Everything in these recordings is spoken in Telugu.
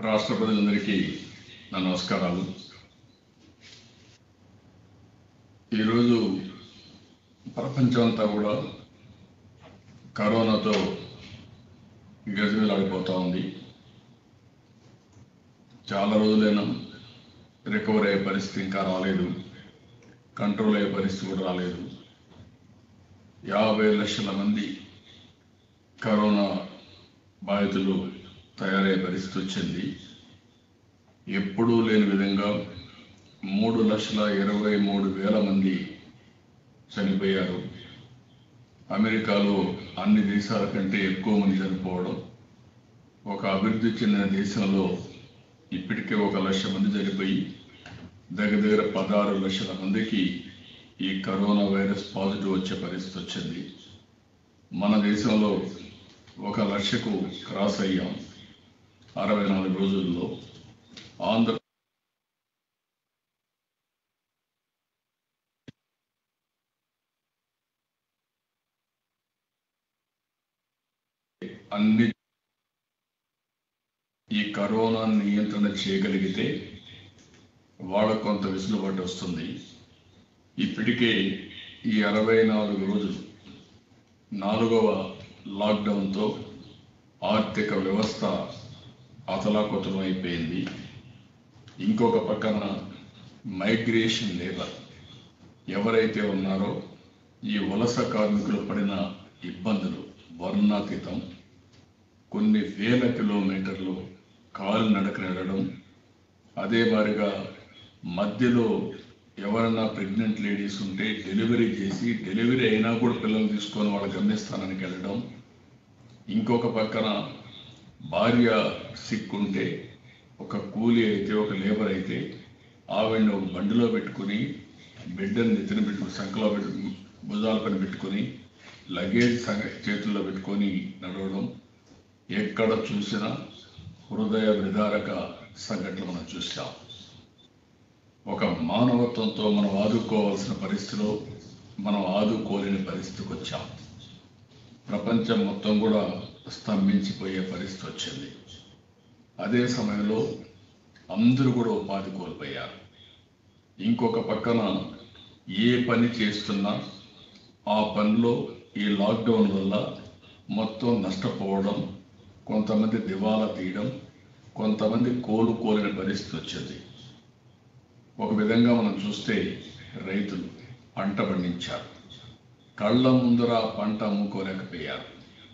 రాష్ట్ర ప్రజలందరికీ నా నమస్కారాలు ఈరోజు ప్రపంచం అంతా కూడా కరోనాతో గజగలాడిపోతూ ఉంది చాలా రోజులైనా రికవర్ అయ్యే పరిస్థితి ఇంకా రాలేదు కంట్రోల్ అయ్యే పరిస్థితి కూడా రాలేదు యాభై లక్షల మంది కరోనా బాధితులు తయారయ్యే పరిస్థితి వచ్చింది ఎప్పుడూ లేని విధంగా మూడు లక్షల ఇరవై మూడు వేల మంది చనిపోయారు అమెరికాలో అన్ని దేశాల కంటే ఎక్కువ మంది చనిపోవడం ఒక అభివృద్ధి చెందిన దేశంలో ఇప్పటికే ఒక లక్ష మంది చనిపోయి దగ్గర దగ్గర పదహారు లక్షల మందికి ఈ కరోనా వైరస్ పాజిటివ్ వచ్చే పరిస్థితి వచ్చింది మన దేశంలో ఒక లక్షకు క్రాస్ అయ్యాం అరవై నాలుగు రోజుల్లో ఆంధ్ర అన్ని ఈ కరోనా నియంత్రణ చేయగలిగితే వాళ్ళకు కొంత వెసులుబాటు వస్తుంది ఇప్పటికే ఈ అరవై నాలుగు రోజులు నాలుగవ లాక్డౌన్తో ఆర్థిక వ్యవస్థ అతలాకుతలం అయిపోయింది ఇంకొక పక్కన మైగ్రేషన్ లేబర్ ఎవరైతే ఉన్నారో ఈ వలస కార్మికులు పడిన ఇబ్బందులు వర్ణాతీతం కొన్ని వేల కిలోమీటర్లు కాలు నడక నడడం అదే మాదిరిగా మధ్యలో ఎవరైనా ప్రెగ్నెంట్ లేడీస్ ఉంటే డెలివరీ చేసి డెలివరీ అయినా కూడా పిల్లలు తీసుకొని వాళ్ళ గమ్యస్థానానికి వెళ్ళడం ఇంకొక పక్కన భార్య సిక్ ఉంటే ఒక కూలి అయితే ఒక లేబర్ అయితే ఆవిడని ఒక బండిలో పెట్టుకుని బిడ్డని నెత్తిన పెట్టుకుని సంకలో పెట్టు భుజాల పైన పెట్టుకొని లగేజ్ సంగ చేతుల్లో పెట్టుకొని నడవడం ఎక్కడ చూసినా హృదయ విదారక సంఘటనలు మనం చూసాం ఒక మానవత్వంతో మనం ఆదుకోవాల్సిన పరిస్థితిలో మనం ఆదుకోలేని పరిస్థితికి వచ్చాం ప్రపంచం మొత్తం కూడా స్తంభించిపోయే పరిస్థితి వచ్చింది అదే సమయంలో అందరూ కూడా ఉపాధి కోల్పోయారు ఇంకొక పక్కన ఏ పని చేస్తున్నా ఆ పనిలో ఈ లాక్డౌన్ వల్ల మొత్తం నష్టపోవడం కొంతమంది దివాలా తీయడం కొంతమంది కోలుకోలేని పరిస్థితి వచ్చింది ఒక విధంగా మనం చూస్తే రైతులు పంట పండించారు కళ్ళ ముందర ఆ పంట అమ్ముకోలేకపోయారు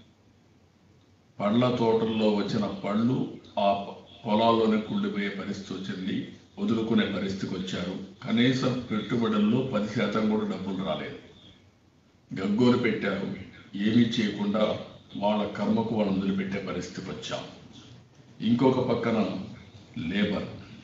పళ్ళ తోటల్లో వచ్చిన పళ్ళు ఆ పొలాల్లోనే కుళ్ళిపోయే పరిస్థితి వచ్చింది వదులుకునే పరిస్థితికి వచ్చారు కనీసం పెట్టుబడుల్లో పది శాతం కూడా డబ్బులు రాలేదు గగ్గోలు పెట్టారు ఏమీ చేయకుండా వాళ్ళ కర్మకు వాళ్ళని వదిలిపెట్టే పరిస్థితికి వచ్చాం ఇంకొక పక్కన లేబర్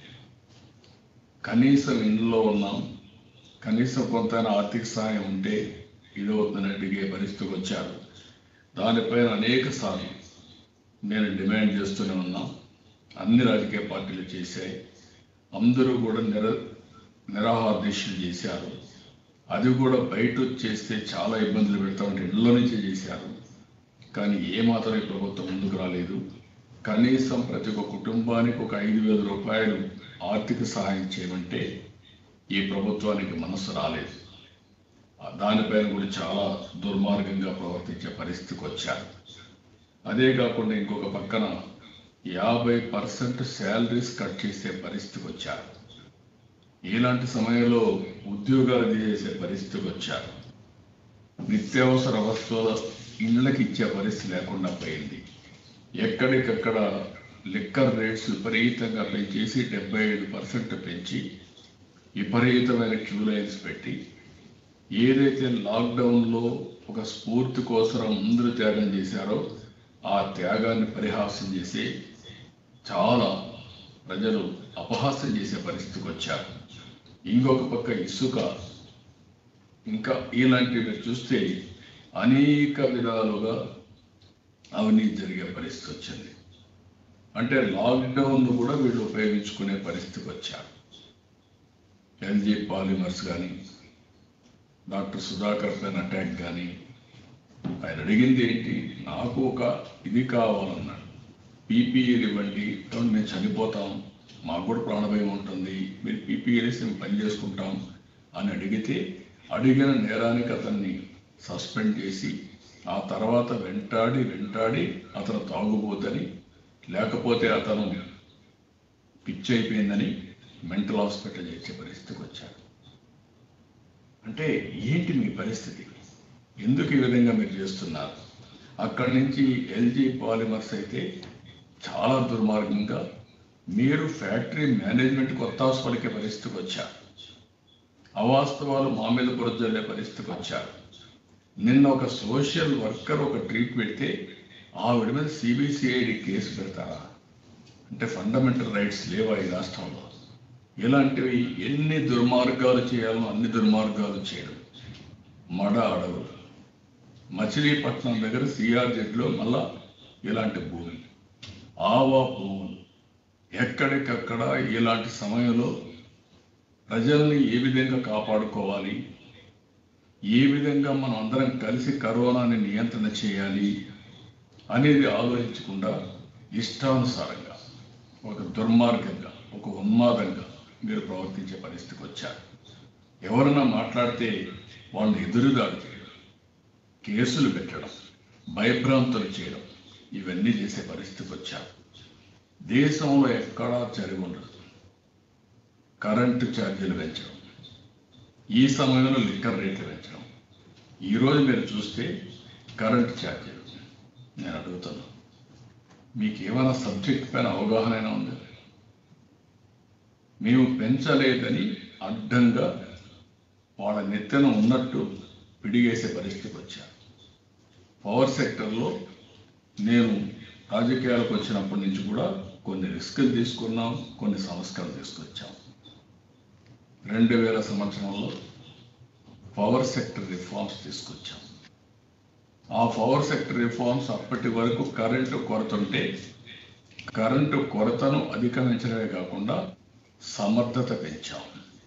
కనీసం ఇంట్లో ఉన్నాం కనీసం కొంత ఆర్థిక సహాయం ఉంటే ఇదవుతుందని అడిగే పరిస్థితికి వచ్చారు దానిపైన అనేక సార్లు నేను డిమాండ్ చేస్తూనే ఉన్నాం అన్ని రాజకీయ పార్టీలు చేశాయి అందరూ కూడా నిర నిరాహార దీక్షలు చేశారు అది కూడా బయట వచ్చి చేస్తే చాలా ఇబ్బందులు పెడతామంటే ఇళ్ళ నుంచే చేశారు కానీ ఏమాత్రం ఈ ప్రభుత్వం ముందుకు రాలేదు కనీసం ప్రతి ఒక్క కుటుంబానికి ఒక ఐదు వేల రూపాయలు ఆర్థిక సహాయం చేయమంటే ఈ ప్రభుత్వానికి మనసు రాలేదు ఆ దానిపైన కూడా చాలా దుర్మార్గంగా ప్రవర్తించే పరిస్థితికి వచ్చారు అదే కాకుండా ఇంకొక పక్కన యాభై పర్సెంట్ శాలరీస్ కట్ చేసే పరిస్థితికి వచ్చారు ఇలాంటి సమయంలో ఉద్యోగాలు తీసేసే పరిస్థితికి వచ్చారు నిత్యావసర వస్తువుల ఇళ్ళకి ఇచ్చే పరిస్థితి లేకుండా పోయింది ఎక్కడికక్కడ లిక్కర్ రేట్స్ విపరీతంగా పెంచేసి డెబ్బై ఐదు పర్సెంట్ పెంచి విపరీతమైన క్యూ లైన్స్ పెట్టి ఏదైతే లాక్డౌన్లో ఒక స్ఫూర్తి కోసం అందరూ త్యాగం చేశారో ఆ త్యాగాన్ని పరిహాసం చేసి చాలా ప్రజలు అపహాస్యం చేసే పరిస్థితికి వచ్చారు ఇంకొక పక్క ఇసుక ఇంకా ఇలాంటివి చూస్తే అనేక విధాలుగా అవినీతి జరిగే పరిస్థితి వచ్చింది అంటే లాక్డౌన్ కూడా వీళ్ళు ఉపయోగించుకునే పరిస్థితికి వచ్చారు ఎల్జీ పాలిమర్స్ కానీ డాక్టర్ సుధాకర్ పైన అటాక్ కానీ ఆయన అడిగింది ఏంటి నాకు ఒక ఇది కావాలన్నాడు పీపీఈలు ఇవ్వండి ఏమంటే మేము చనిపోతాం మాకు కూడా ప్రాణభయం ఉంటుంది మీరు పీపీఈలు ఇస్తే మేము పని చేసుకుంటాం అని అడిగితే అడిగిన నేరానికి అతన్ని సస్పెండ్ చేసి ఆ తర్వాత వెంటాడి వెంటాడి అతను తాగుబోతని లేకపోతే అతను పిచ్చి అయిపోయిందని మెంటల్ హాస్పిటల్ చేసే పరిస్థితికి వచ్చాడు అంటే ఏంటి మీ పరిస్థితి ఎందుకు ఈ విధంగా మీరు చేస్తున్నారు అక్కడి నుంచి ఎల్జీ పాలిమర్స్ అయితే చాలా దుర్మార్గంగా మీరు ఫ్యాక్టరీ మేనేజ్మెంట్ కొత్త పలికే పరిస్థితికి వచ్చారు అవాస్తవాలు మా మీద బురజల్లే పరిస్థితికి వచ్చారు నిన్న ఒక సోషల్ వర్కర్ ఒక ట్రీట్ పెడితే ఆవిడ మీద సిబిసిఐడి కేసు పెడతారా అంటే ఫండమెంటల్ రైట్స్ లేవా ఈ రాష్ట్రంలో ఇలాంటివి ఎన్ని దుర్మార్గాలు చేయాలో అన్ని దుర్మార్గాలు చేయడం మడ అడవులు మచిలీపట్నం దగ్గర సిఆర్జెడ్లో మళ్ళా ఇలాంటి భూమి ఆవా భూములు ఎక్కడికక్కడ ఇలాంటి సమయంలో ప్రజల్ని ఏ విధంగా కాపాడుకోవాలి ఏ విధంగా మనం అందరం కలిసి కరోనాని నియంత్రణ చేయాలి అనేది ఆలోచించకుండా ఇష్టానుసారంగా ఒక దుర్మార్గంగా ఒక ఉన్మాదంగా మీరు ప్రవర్తించే పరిస్థితికి వచ్చారు ఎవరన్నా మాట్లాడితే వాళ్ళని ఎదురుదాడి చేయడం కేసులు పెట్టడం భయభ్రాంతులు చేయడం ఇవన్నీ చేసే పరిస్థితికి వచ్చారు దేశంలో ఎక్కడా జరిగి ఉండదు కరెంటు ఛార్జీలు పెంచడం ఈ సమయంలో లిక్కర్ రేట్లు పెంచడం ఈరోజు మీరు చూస్తే కరెంటు ఛార్జీలు నేను అడుగుతున్నా మీకు ఏమైనా సబ్జెక్ట్ పైన అవగాహన అయినా ఉందా మేము పెంచలేదని అడ్డంగా వాళ్ళ నెత్తెన ఉన్నట్టు పిడిగేసే పరిస్థితికి వచ్చారు పవర్ సెక్టర్లో నేను రాజకీయాలకు వచ్చినప్పటి నుంచి కూడా కొన్ని రిస్కులు తీసుకున్నాం కొన్ని సంస్కరణలు తీసుకొచ్చాం రెండు వేల సంవత్సరంలో పవర్ సెక్టర్ రిఫార్మ్స్ తీసుకొచ్చాం ఆ పవర్ సెక్టర్ రిఫార్మ్స్ అప్పటి వరకు కరెంటు కొరత ఉంటే కరెంటు కొరతను అధిగమించడమే కాకుండా సమర్థత పెంచాం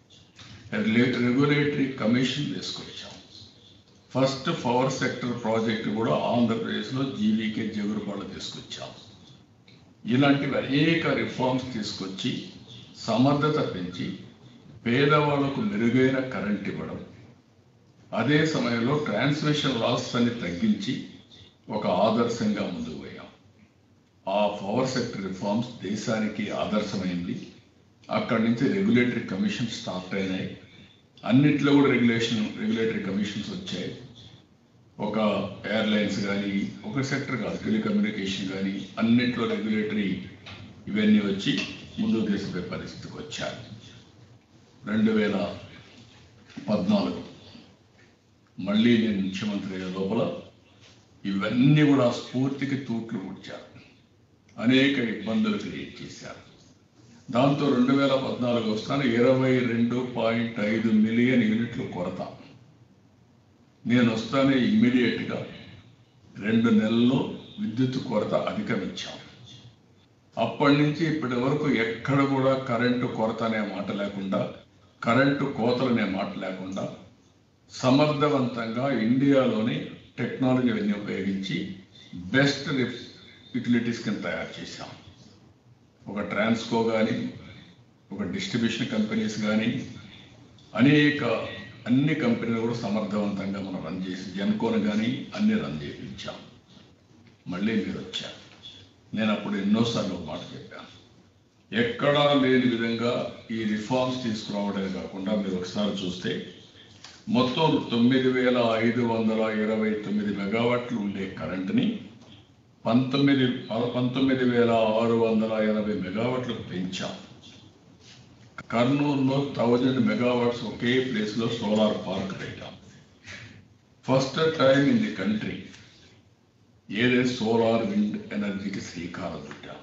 రెగ్యులేటరీ కమిషన్ తీసుకొచ్చాం ఫస్ట్ పవర్ సెక్టర్ ప్రాజెక్టు కూడా ఆంధ్రప్రదేశ్లో జీవీకే జగురుపాడు తీసుకొచ్చాం ఇలాంటివి అనేక రిఫార్మ్స్ తీసుకొచ్చి సమర్థత పెంచి పేదవాళ్లకు మెరుగైన కరెంట్ ఇవ్వడం అదే సమయంలో ట్రాన్స్మిషన్ లాస్ అని తగ్గించి ఒక ఆదర్శంగా ముందుకు పోయాం ఆ పవర్ సెక్టర్ రిఫార్మ్స్ దేశానికి ఆదర్శమైంది అక్కడి నుంచి రెగ్యులేటరీ కమిషన్ స్టార్ట్ అయినాయి అన్నిట్లో కూడా రెగ్యులేషన్ రెగ్యులేటరీ కమిషన్స్ వచ్చాయి ఒక ఎయిర్లైన్స్ కానీ ఒక సెక్టర్ కాదు టెలికమ్యూనికేషన్ కానీ అన్నిట్లో రెగ్యులేటరీ ఇవన్నీ వచ్చి ముందుకు తీసుకునే పరిస్థితికి వచ్చారు రెండు వేల పద్నాలుగు మళ్ళీ నేను ముఖ్యమంత్రి అయ్యే లోపల ఇవన్నీ కూడా స్ఫూర్తికి తూట్లు పుట్టారు అనేక ఇబ్బందులు క్రియేట్ చేశారు దాంతో రెండు వేల పద్నాలుగు వస్తాను ఇరవై రెండు పాయింట్ ఐదు మిలియన్ యూనిట్లు కొరత నేను వస్తానే ఇమ్మీడియట్గా రెండు నెలల్లో విద్యుత్ కొరత అధిగమించాం అప్పటి నుంచి ఇప్పటి వరకు ఎక్కడ కూడా కరెంటు కొరత అనే మాట లేకుండా కరెంటు కోతలు అనే మాట లేకుండా సమర్థవంతంగా ఇండియాలోని టెక్నాలజీని ఉపయోగించి బెస్ట్ యూటిలిటీస్ కింద తయారు చేశాం ఒక ట్రాన్స్కో కానీ ఒక డిస్ట్రిబ్యూషన్ కంపెనీస్ కానీ అనేక అన్ని కంపెనీలు కూడా సమర్థవంతంగా మనం రన్ చేసి జన్కోన్ కానీ అన్ని రన్ చేయించాం మళ్ళీ మీరు వచ్చారు నేను అప్పుడు ఎన్నోసార్లు ఒక మాట చెప్పాను ఎక్కడా లేని విధంగా ఈ రిఫార్మ్స్ తీసుకురావడమే కాకుండా మీరు ఒకసారి చూస్తే మొత్తం తొమ్మిది వేల ఐదు వందల ఇరవై తొమ్మిది మెగావాట్లు ఉండే కరెంటుని పంతొమ్మిది పంతొమ్మిది వేల ఆరు వందల ఎనభై మెగావాట్లు పెంచాం కర్నూలులో థౌజండ్ మెగావాట్స్ ఒకే ప్లేస్లో సోలార్ పార్క్ పెట్టాం first time in the country ఏదైతే సోలార్ విండ్ ఎనర్జీకి శ్రీకారం చుట్టాం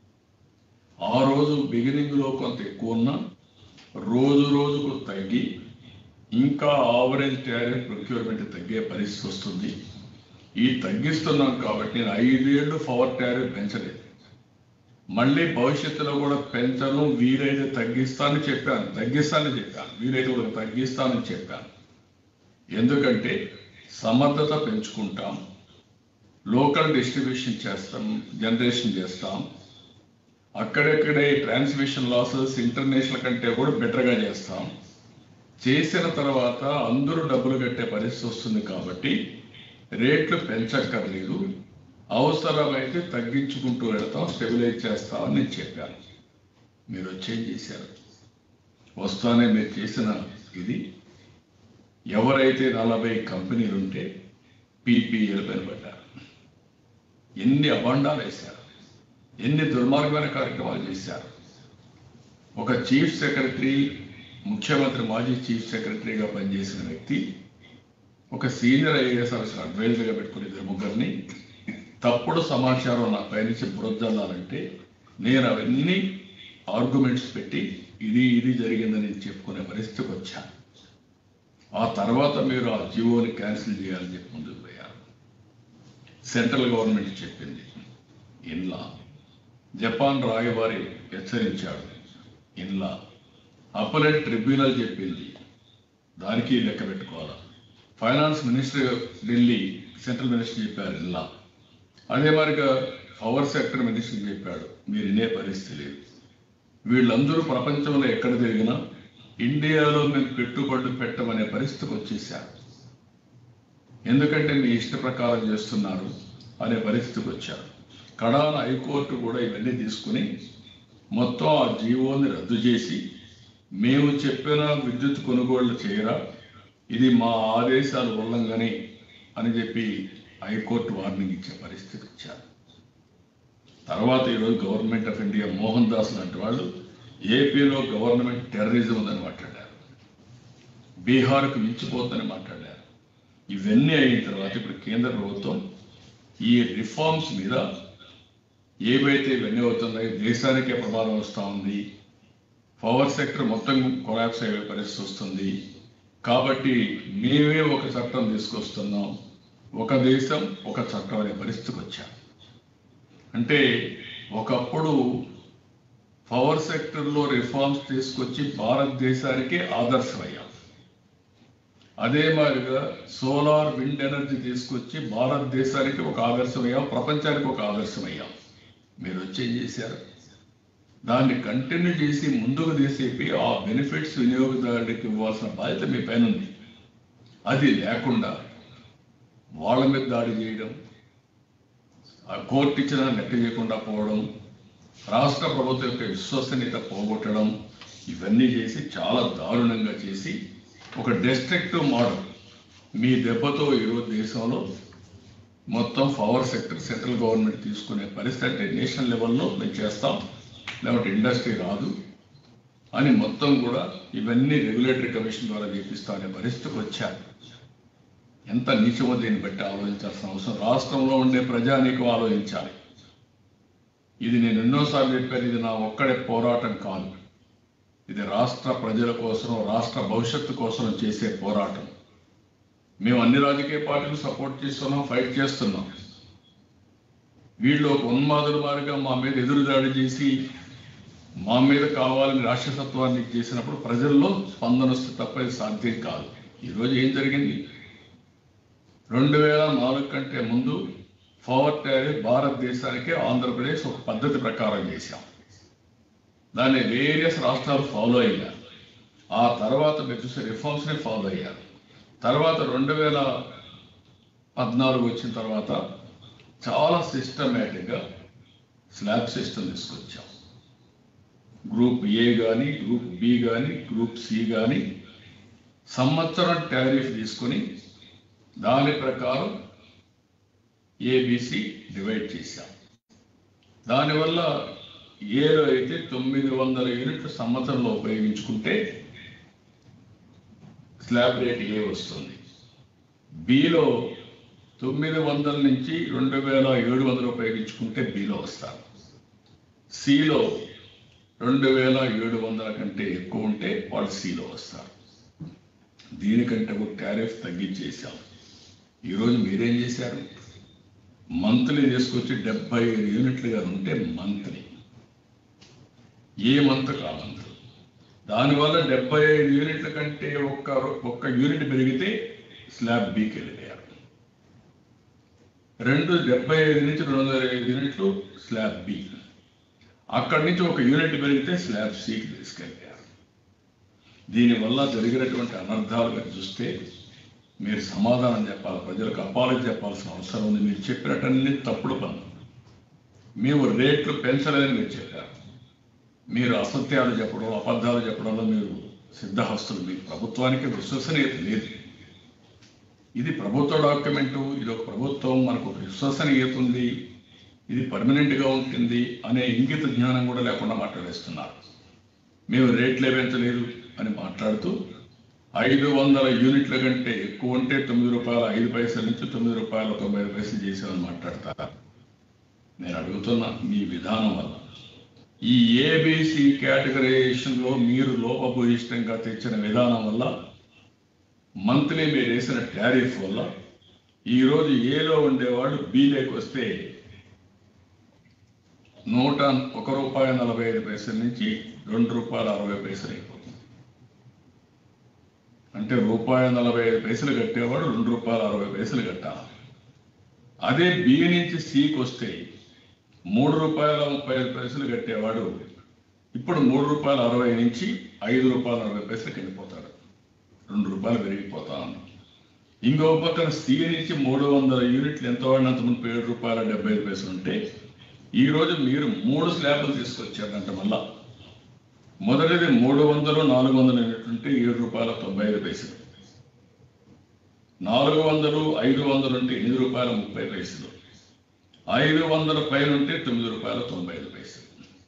ఆ రోజు బిగినింగ్లో కొంత ఎక్కువ ఉన్నా రోజు రోజుకు తగ్గి ఇంకా ఆవరేజ్ టారిఫ్ ప్రొక్యూర్మెంట్ తగ్గే పరిస్థితి వస్తుంది ఈ తగ్గిస్తున్నాం కాబట్టి నేను ఐదేళ్లు పవర్ టారిఫ్ పెంచలేదు మళ్ళీ భవిష్యత్తులో కూడా పెంచను వీలైతే తగ్గిస్తానని చెప్పాను తగ్గిస్తానని చెప్పాను వీలైతే కూడా తగ్గిస్తానని చెప్పాను ఎందుకంటే సమర్థత పెంచుకుంటాం లోకల్ డిస్ట్రిబ్యూషన్ చేస్తాం జనరేషన్ చేస్తాం అక్కడెక్కడే ట్రాన్స్మిషన్ లాసెస్ ఇంటర్నేషనల్ కంటే కూడా బెటర్గా చేస్తాం చేసిన తర్వాత అందరూ డబ్బులు కట్టే పరిస్థితి వస్తుంది కాబట్టి రేట్లు పెంచక్కర్లేదు అవసరమైతే తగ్గించుకుంటూ వెళ్తాం స్టెబిలైజ్ చేస్తామని నేను చెప్పాను మీరు వచ్చేం చేశారు వస్తానే మీరు చేసిన ఇది ఎవరైతే నలభై కంపెనీలు ఉంటే పీపీఎల్ పైన పడ్డారు ఎన్ని అబండాలు వేశారు ఎన్ని దుర్మార్గమైన కార్యక్రమాలు చేశారు ఒక చీఫ్ సెక్రటరీ ముఖ్యమంత్రి మాజీ చీఫ్ సెక్రటరీగా పనిచేసిన వ్యక్తి ఒక సీనియర్ ఐఏఎస్ ఆఫీసర్ అడ్వైజర్గా పెట్టుకుని ఇద్దరు ముగ్గురిని తప్పుడు సమాచారం నా పైనుంచి బురదల్లాలంటే నేను అవన్నీ ఆర్గ్యుమెంట్స్ పెట్టి ఇది ఇది జరిగిందని చెప్పుకునే పరిస్థితికి వచ్చాను ఆ తర్వాత మీరు ఆ జియోని క్యాన్సిల్ చేయాలని చెప్పి ముందుకు పోయారు సెంట్రల్ గవర్నమెంట్ చెప్పింది ఇన్లా జపాన్ రాయబారి హెచ్చరించాడు ఇన్లా అప్పలెట్ ట్రిబ్యునల్ చెప్పింది దానికి లెక్క పెట్టుకోవాలా finance minister Delhi central minister చెప్పారు ఇన్లా అదే మరిగా పవర్ సెక్టర్ మినిస్టర్ చెప్పాడు మీరు వినే పరిస్థితి లేదు వీళ్ళందరూ ప్రపంచంలో ఎక్కడ తిరిగినా ఇండియాలో మేము పెట్టుబడులు పెట్టమనే పరిస్థితికి వచ్చేసారు ఎందుకంటే మీ ఇష్ట ప్రకారం చేస్తున్నారు అనే పరిస్థితికి వచ్చారు కడాన హైకోర్టు కూడా ఇవన్నీ తీసుకుని మొత్తం ఆ జీవోని రద్దు చేసి మేము చెప్పిన విద్యుత్ కొనుగోళ్లు చేయరా ఇది మా ఆదేశాల ఉల్లంఘనే అని చెప్పి హైకోర్టు వార్నింగ్ ఇచ్చే పరిస్థితికి వచ్చారు తర్వాత ఈరోజు government of India Mohan Das లాంటి వాళ్ళు ఏపీలో గవర్నమెంట్ టెర్రరిజం ఉందని మాట్లాడారు బీహార్కు మించిపోతుందని మాట్లాడారు ఇవన్నీ అయిన తర్వాత ఇప్పుడు కేంద్ర ప్రభుత్వం ఈ రిఫార్మ్స్ మీద ఏవైతే ఇవన్నీ అవుతున్నాయో దేశానికే ప్రమాదం వస్తూ ఉంది పవర్ సెక్టర్ మొత్తం కొలాప్స్ అయ్యే పరిస్థితి వస్తుంది కాబట్టి మేమే ఒక చట్టం తీసుకొస్తున్నాం ఒక దేశం ఒక చట్టం అనే పరిస్థితికి వచ్చాం అంటే ఒకప్పుడు పవర్ సెక్టర్లో రిఫార్మ్స్ తీసుకొచ్చి భారతదేశానికి ఆదర్శమయ్యాం అదే మాదిరిగా సోలార్ విండ్ ఎనర్జీ తీసుకొచ్చి భారతదేశానికి ఒక ఆదర్శమయ్యాం ప్రపంచానికి ఒక ఆదర్శమయ్యాం మీరు వచ్చి ఏం చేశారు దాన్ని కంటిన్యూ చేసి ముందుకు తీసేపి ఆ బెనిఫిట్స్ వినియోగదారుడికి ఇవ్వాల్సిన బాధ్యత మీ పైన ఉంది అది లేకుండా వాళ్ళ మీద దాడి చేయడం ఆ కోర్టు ఇచ్చిన లెక్క చేయకుండా పోవడం రాష్ట్ర ప్రభుత్వం యొక్క విశ్వసనీయత పోగొట్టడం ఇవన్నీ చేసి చాలా దారుణంగా చేసి ఒక డెస్ట్రక్టివ్ మోడల్ మీ దెబ్బతో ఈరోజు దేశంలో మొత్తం పవర్ సెక్టర్ సెంట్రల్ గవర్నమెంట్ తీసుకునే పరిస్థితి అంటే నేషనల్ లెవెల్లో మేము చేస్తాం లేకపోతే ఇండస్ట్రీ రాదు అని మొత్తం కూడా ఇవన్నీ రెగ్యులేటరీ కమిషన్ ద్వారా చేపిస్తా అనే పరిస్థితికి వచ్చారు ఎంత నీచమో దీన్ని బట్టి ఆలోచించాల్సిన అవసరం రాష్ట్రంలో ఉండే ప్రజానీకం ఆలోచించాలి ఇది నేను ఎన్నోసార్లు చెప్పాను ఇది నా ఒక్కడే పోరాటం కాదు ఇది రాష్ట్ర ప్రజల కోసం రాష్ట్ర భవిష్యత్తు కోసం చేసే పోరాటం మేము అన్ని రాజకీయ పార్టీలు సపోర్ట్ చేస్తున్నాం ఫైట్ చేస్తున్నాం వీళ్ళు ఒక ఉన్మాదుల వారిగా మా మీద ఎదురుదాడి చేసి మా మీద కావాలని రాక్షసత్వాన్ని చేసినప్పుడు ప్రజల్లో స్పందన వస్తే తప్ప ఇది సాధ్యం కాదు ఈరోజు ఏం జరిగింది రెండు వేల నాలుగు కంటే ముందు పవర్ టారిఫ్ భారతదేశానికి ఆంధ్రప్రదేశ్ ఒక పద్ధతి ప్రకారం చేశాం దాన్ని వేరియస్ రాష్ట్రాలు ఫాలో అయ్యారు ఆ తర్వాత మీరు చూసే రిఫార్మ్స్ని ఫాలో అయ్యారు తర్వాత రెండు వేల పద్నాలుగు వచ్చిన తర్వాత చాలా సిస్టమేటిక్గా స్లాబ్ సిస్టమ్ తీసుకొచ్చాం గ్రూప్ ఏ కానీ గ్రూప్ బి కానీ గ్రూప్ సి కానీ సంవత్సరం టారిఫ్ తీసుకొని దాని ప్రకారం ఏబిసి డివైడ్ చేశాం దానివల్ల ఏలో అయితే తొమ్మిది వందల యూనిట్లు సంవత్సరంలో ఉపయోగించుకుంటే స్లాబ్ రేట్ ఏ వస్తుంది బిలో తొమ్మిది వందల నుంచి రెండు వేల ఏడు వందలు ఉపయోగించుకుంటే బిలో వస్తారు సిలో రెండు వేల ఏడు వందల కంటే ఎక్కువ ఉంటే వాళ్ళు సిలో వస్తారు దీనికంటే ఒక టారిఫ్ తగ్గించేసాం ఈరోజు మీరేం చేశారు మంత్లీ తీసుకొచ్చి డెబ్బై ఐదు యూనిట్లుగా ఉంటే మంత్లీ ఏ మంత్ కా మంత్ దానివల్ల డెబ్బై ఐదు యూనిట్ల కంటే ఒక్క ఒక్క యూనిట్ పెరిగితే స్లాబ్ బీకి వెళ్ళిపోయారు రెండు డెబ్బై ఐదు నుంచి రెండు వందల ఐదు యూనిట్లు స్లాబ్ బి అక్కడి నుంచి ఒక యూనిట్ పెరిగితే స్లాబ్ సికి తీసుకెళ్ళారు దీనివల్ల జరిగినటువంటి అనర్థాలు మీరు చూస్తే మీరు సమాధానం చెప్పాలి ప్రజలకు అపాలజీ చెప్పాల్సిన అవసరం ఉంది మీరు చెప్పినట్టన్ని తప్పుడు పనులు మేము రేట్లు పెంచలేదని మీరు చెప్పారు మీరు అసత్యాలు చెప్పడం అబద్ధాలు చెప్పడంలో మీరు సిద్ధహస్తులు మీకు ప్రభుత్వానికి విశ్వసనీయత లేదు ఇది ప్రభుత్వ డాక్యుమెంటు ఇది ఒక ప్రభుత్వం మనకు ఒక విశ్వసనీయత ఉంది ఇది పర్మనెంట్గా ఉంటుంది అనే ఇంగిత జ్ఞానం కూడా లేకుండా మాట్లాడేస్తున్నారు మేము రేట్లే పెంచలేదు అని మాట్లాడుతూ ఐదు వందల యూనిట్ల కంటే ఎక్కువ ఉంటే తొమ్మిది రూపాయల ఐదు పైసల నుంచి తొమ్మిది రూపాయల తొంభై ఐదు పైసలు చేసామని మాట్లాడతారా నేను అడుగుతున్నా మీ విధానం వల్ల ఈ ఏబిసి కేటగరైజేషన్లో మీరు లోపభూయిష్టంగా తెచ్చిన విధానం వల్ల మంత్లీ మీరు వేసిన టారిఫ్ వల్ల ఈరోజు ఏలో ఉండేవాడు బీలోకి వస్తే నూట ఒక రూపాయి నలభై ఐదు పైసల నుంచి రెండు రూపాయల అరవై పైసలు అయిపోతుంది అంటే రూపాయి నలభై ఐదు పైసలు కట్టేవాడు రెండు రూపాయల అరవై పైసలు కట్టాలి అదే బి నుంచి సికి వస్తే మూడు రూపాయల ముప్పై ఐదు పైసలు కట్టేవాడు ఇప్పుడు మూడు రూపాయల అరవై నుంచి ఐదు రూపాయల అరవై పైసలకు వెళ్ళిపోతాడు రెండు రూపాయలు పెరిగిపోతా ఉన్నాం ఇంకో పక్కన సి నుంచి మూడు వందల యూనిట్లు ఎంత వాడినంత ముందు ఏడు రూపాయల డెబ్బై ఐదు పైసలు ఉంటే ఈ రోజు మీరు మూడు స్లాబ్లు తీసుకొచ్చారంట మళ్ళా మొదటిది మూడు వందలు నాలుగు వందల యూనిట్లు ఉంటే ఏడు రూపాయల తొంభై ఐదు పైసలు నాలుగు వందలు ఐదు వందలు ఉంటే ఎనిమిది రూపాయల ముప్పై పైసలు ఐదు వందల పైన ఉంటే తొమ్మిది రూపాయల తొంభై ఐదు పైసలు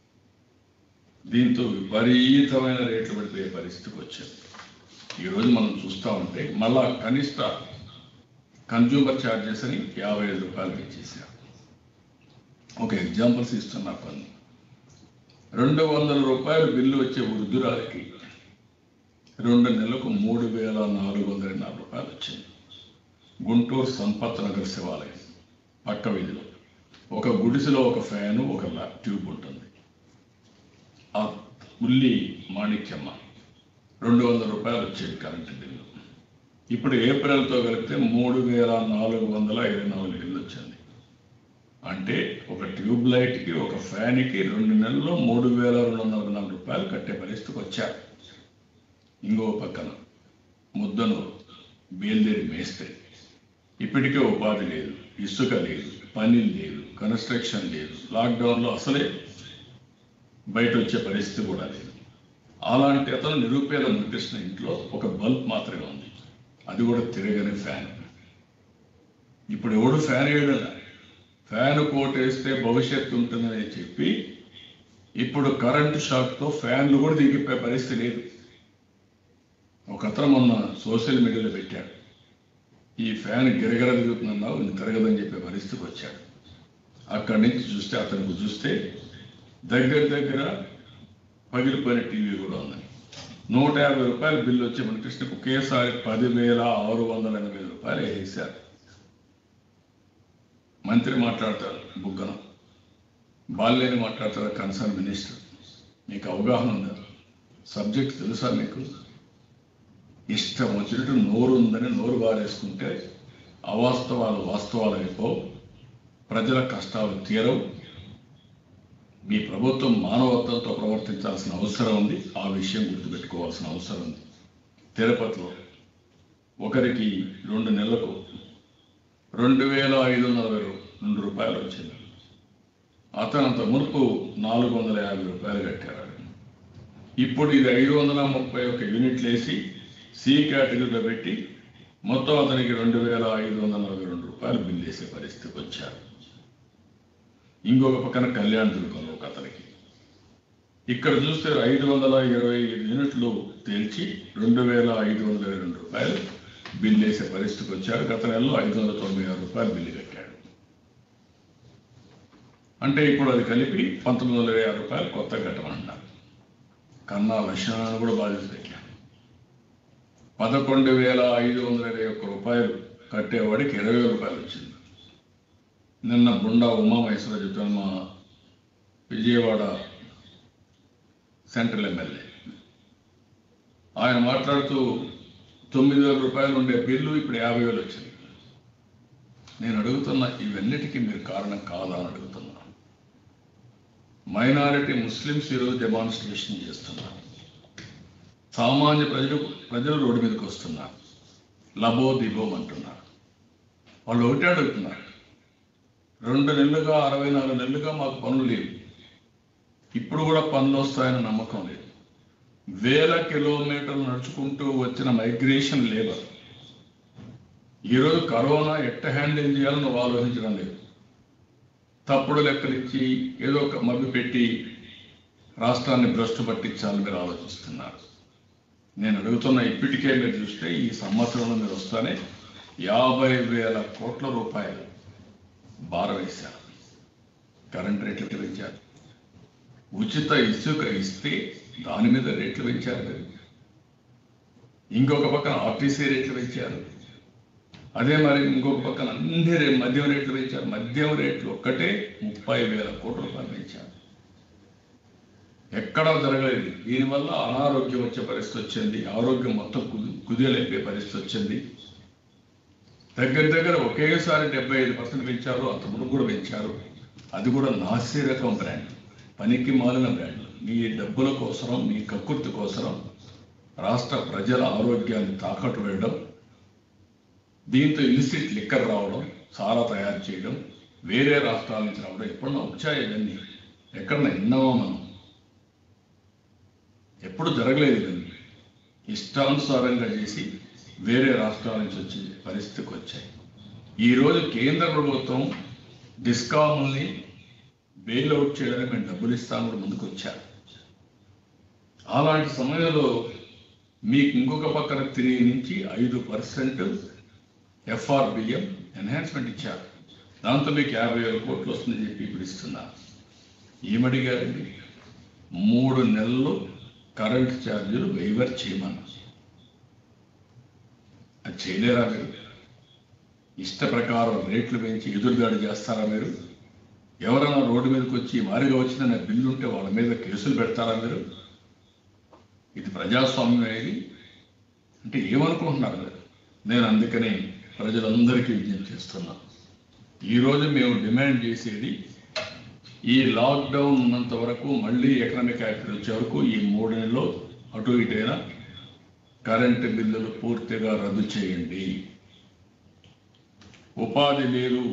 దీంతో విపరీతమైన రేట్లు పడిపోయే పరిస్థితికి వచ్చింది ఈరోజు మనం చూస్తూ ఉంటే మళ్ళా కనిష్ట కన్జ్యూమర్ ఛార్జెస్ అని యాభై ఐదు రూపాయలు పెంచేశారు ఒక ఎగ్జాంపుల్స్ ఇస్తున్నా కొన్ని రెండు వందల రూపాయలు బిల్లు వచ్చే వృద్ధురాలకి రెండు నెలలకు మూడు వేల నాలుగు వందల నాలుగు రూపాయలు వచ్చింది గుంటూరు సంపత్ నగర్ శివాలయం పక్క వీధిలో ఒక గుడిసెలో ఒక ఫ్యాను ఒక లా- ట్యూబ్ ఉంటుంది ఆ ఉల్లి మాణిక్యమ్మ రెండు వందల రూపాయలు వచ్చేది కరెంటు బిల్లు ఇప్పుడు ఏప్రిల్తో కలిపితే మూడు వేల నాలుగు వందల ఇరవై నాలుగు బిల్లు వచ్చింది అంటే ఒక ట్యూబ్ లైట్కి ఒక ఫ్యాన్కి రెండు నెలల్లో మూడు వేల రెండు వందల నాలుగు రూపాయలు కట్టే పరిస్థితికి వచ్చారు ఇంకో పక్కన ముద్దను బయలుదేరి మేస్తే ఇప్పటికే ఉపాధి లేదు ఇసుక లేదు పని లేదు కన్స్ట్రక్షన్ లేదు లాక్డౌన్లో అసలే బయట వచ్చే పరిస్థితి కూడా లేదు అలాంటి అతను నిరుపేద మునికృష్ణ ఇంట్లో ఒక బల్బ్ మాత్రమే ఉంది అది కూడా తిరగని ఫ్యాన్ ఇప్పుడు ఎవడు ఫ్యాన్ వేయడం ఫ్యాన్ కోటేస్తే భవిష్యత్తు ఉంటుందని చెప్పి ఇప్పుడు కరెంటు షాక్తో ఫ్యాన్లు కూడా దిగిపోయే పరిస్థితి లేదు ఒక అతను మొన్న సోషల్ మీడియాలో పెట్టాడు ఈ ఫ్యాన్ గిరగిర తిరుగుతుందన్నావు ఇంక తిరగదని చెప్పే పరిస్థితికి వచ్చాడు అక్కడి నుంచి చూస్తే అతనికి చూస్తే దగ్గర దగ్గర పగిలిపోయిన టీవీ కూడా ఉంది నూట యాభై రూపాయల బిల్లు వచ్చి మన కృష్ణకు ఒకేసారి పదివేల ఆరు వందల ఎనభై రూపాయలు వేసారు మంత్రి మాట్లాడతారు బుగ్గన బాల్యని మాట్లాడతారు కన్సర్న్ మినిస్టర్ మీకు అవగాహన ఉందా సబ్జెక్ట్ తెలుసా మీకు ఇష్టం వచ్చినట్టు నోరు ఉందని నోరు బారేసుకుంటే అవాస్తవాలు వాస్తవాలు అయిపోవు ప్రజల కష్టాలు తీరవు మీ ప్రభుత్వం మానవత్వంతో ప్రవర్తించాల్సిన అవసరం ఉంది ఆ విషయం గుర్తుపెట్టుకోవాల్సిన అవసరం ఉంది తిరుపతిలో ఒకరికి రెండు నెలలకు రెండు వేల ఐదు వందల నలభై రూ- రెండు రూపాయలు వచ్చింది అతను అంత మునుపు నాలుగు వందల యాభై రూపాయలు కట్టారు ఇప్పుడు ఇది ఐదు వందల ముప్పై ఒక యూనిట్లు వేసి సి కేటగిరీలో పెట్టి మొత్తం అతనికి రెండు వేల ఐదు వందల నలభై రెండు రూపాయలు బిల్లు వేసే పరిస్థితికి వచ్చారు ఇంకొక పక్కన కళ్యాణ దుర్గంలో ఒక అతనికి ఇక్కడ చూస్తే ఐదు వందల ఇరవై ఐదు యూనిట్లు తేల్చి రెండు వేల ఐదు వందల ఇరవై రెండు రూపాయలు బిల్లు వేసే పరిస్థితికి వచ్చారు గత నెలలో ఐదు వందల తొంభై ఆరు రూపాయలు బిల్లు కట్టాడు అంటే ఇప్పుడు అది కలిపి పంతొమ్మిది వందల ఇరవై ఆరు రూపాయలు కొత్త కట్టమంటున్నారు కన్నా లక్షణాలను కూడా బాధ్యత పెట్టాను పదకొండు వేల ఐదు వందల ఇరవై ఒక్క రూపాయలు కట్టేవాడికి ఇరవై రూపాయలు వచ్చింది నిన్న బుండా ఉమామహేశ్వర చెప్తున్న మా విజయవాడ సెంట్రల్ ఎమ్మెల్యే ఆయన మాట్లాడుతూ తొమ్మిది వేల రూపాయలు ఉండే బిల్లు ఇప్పుడు యాభై వేలు వచ్చింది నేను అడుగుతున్న ఇవన్నిటికీ మీరు కారణం కాదా అని అడుగుతున్నా మైనారిటీ ముస్లిమ్స్ ఈరోజు డెమాన్స్ట్రేషన్ చేస్తున్నారు సామాన్య ప్రజలు ప్రజలు రోడ్డు మీదకి వస్తున్నారు లబో దిబోం అంటున్నారు వాళ్ళు ఒకటే అడుగుతున్నారు రెండు నెలలుగా అరవై నాలుగు నెలలుగా మాకు పనులు లేవు ఇప్పుడు కూడా పనులు వస్తాయని నమ్మకం లేదు వేల కిలోమీటర్లు నడుచుకుంటూ వచ్చిన మైగ్రేషన్ లేబర్ ఈరోజు కరోనా ఎట్ట హ్యాండిల్ చేయాలని నువ్వు ఆలోచించడం లేదు తప్పుడు లెక్కలు ఇచ్చి ఏదో ఒక మభ్య పెట్టి రాష్ట్రాన్ని భ్రష్టు పట్టించాలని మీరు ఆలోచిస్తున్నారు నేను అడుగుతున్న ఇప్పటికే మీరు చూస్తే ఈ సంవత్సరంలో మీరు వస్తానే యాభై వేల కోట్ల రూపాయలు భారం వేశారు కరెంట్ రేట్లు పెంచారు ఉచిత ఇసుక ఇస్తే దాని మీద రేట్లు పెంచారు మీరు ఇంకొక పక్కన ఆర్టీసీ రేట్లు పెంచారు అదే మరి ఇంకొక పక్కన అన్ని రే- మద్యం రేట్లు పెంచారు మద్యం రేట్లు ఒక్కటే ముప్పై వేల కోట్ల రూపాయలు పెంచారు ఎక్కడా జరగలేదు దీనివల్ల అనారోగ్యం వచ్చే పరిస్థితి వచ్చింది ఆరోగ్యం మొత్తం కుది కుదిలేపే పరిస్థితి వచ్చింది దగ్గర దగ్గర ఒకేసారి డెబ్బై ఐదు పర్సెంట్ పెంచారు అంత ముందు కూడా పెంచారు అది కూడా నాసి రకం బ్రాండ్ పనికి మాలిన బ్రాండ్ మీ డబ్బుల కోసరం మీ కక్కుర్తి కోసరం రాష్ట్ర ప్రజల ఆరోగ్యాన్ని తాకట్టు వేయడం దీంతో ఇలిసిట్ లిక్కర్ రావడం సారా తయారు చేయడం వేరే రాష్ట్రాల నుంచి రావడం ఎప్పుడన్నా వచ్చాయి ఇవన్నీ ఎక్కడన్నా విన్నామా మనం ఎప్పుడు జరగలేదు ఇవన్నీ ఇష్టానుసారంగా చేసి వేరే రాష్ట్రాల నుంచి వచ్చే పరిస్థితికి వచ్చాయి ఈరోజు కేంద్ర ప్రభుత్వం డిస్కాముల్ని బెయిల్అవుట్ చేయడానికి మేము డబ్బులు ఇస్తామని కూడా ముందుకు వచ్చారు అలాంటి సమయంలో మీకు ఇంకొక పక్కన త్రీ నుంచి ఐదు పర్సెంట్ ఎఫ్ఆర్బిఎం ఎన్హాన్స్మెంట్ ఇచ్చారు దాంతో మీకు యాభై వేల కోట్లు వస్తుందని చెప్పి ఇప్పుడు ఇస్తున్నారు ఏమడిగారండి మూడు నెలలు కరెంట్ ఛార్జీలు వెయివర్ చేయమన్నారు అది చేయలేరా మీరు ఇష్ట ప్రకారం రేట్లు పెంచి ఎదురుదాడి చేస్తారా మీరు ఎవరైనా రోడ్డు మీదకి వచ్చి వారిగా వచ్చిన బిల్లు ఉంటే వాళ్ళ మీద కేసులు పెడతారా మీరు ఇది ప్రజాస్వామ్యం అనేది అంటే ఏమనుకుంటున్నారు మీరు నేను అందుకనే ప్రజలందరికీ విజ్ఞప్తి చేస్తున్నా ఈరోజు మేము డిమాండ్ చేసేది ఈ లాక్డౌన్ ఉన్నంత వరకు మళ్ళీ ఎకనామిక్ యాక్టివిటీ వచ్చే వరకు ఈ మూడు నెలల్లో అటు ఇటైనా కరెంటు బిల్లులు పూర్తిగా రద్దు చేయండి ఉపాధి లేదు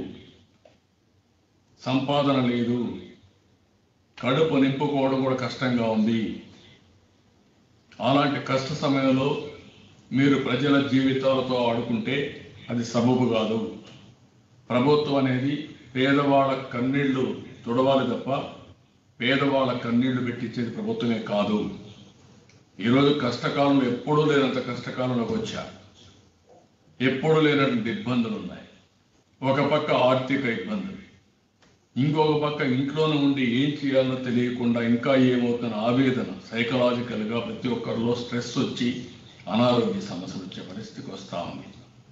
సంపాదన లేదు కడుపు నింపుకోవడం కూడా కష్టంగా ఉంది అలాంటి కష్ట సమయంలో మీరు ప్రజల జీవితాలతో ఆడుకుంటే అది సబబు కాదు ప్రభుత్వం అనేది పేదవాళ్ళ కన్నీళ్లు తుడవాలి తప్ప పేదవాళ్ళ కన్నీళ్లు పెట్టించేది ప్రభుత్వమే కాదు ఈరోజు కష్టకాలంలో ఎప్పుడూ లేనంత కష్టకాలంలోకి వచ్చా ఎప్పుడూ లేనటువంటి ఇబ్బందులు ఉన్నాయి ఒక పక్క ఆర్థిక ఇబ్బందులు ఇంకొక పక్క ఇంట్లోనే ఉండి ఏం చేయాలో తెలియకుండా ఇంకా ఏమవుతున్న ఆవేదన సైకలాజికల్గా ప్రతి ఒక్కరిలో స్ట్రెస్ వచ్చి అనారోగ్య సమస్యలు వచ్చే పరిస్థితికి వస్తా ఉంది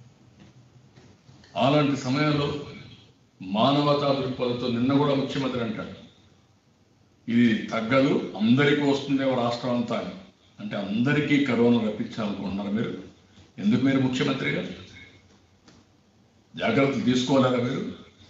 అలాంటి సమయంలో మానవతా దృక్పథంతో నిన్న కూడా ముఖ్యమంత్రి అంటాడు ఇది తగ్గదు అందరికీ వస్తుందేమో రాష్ట్రం అంతా అని. అంటే అందరికీ కరోనా రప్పించాలనుకుంటున్నారు మీరు ఎందుకు మీరు ముఖ్యమంత్రిగా జాగ్రత్తలు తీసుకోలేరా మీరు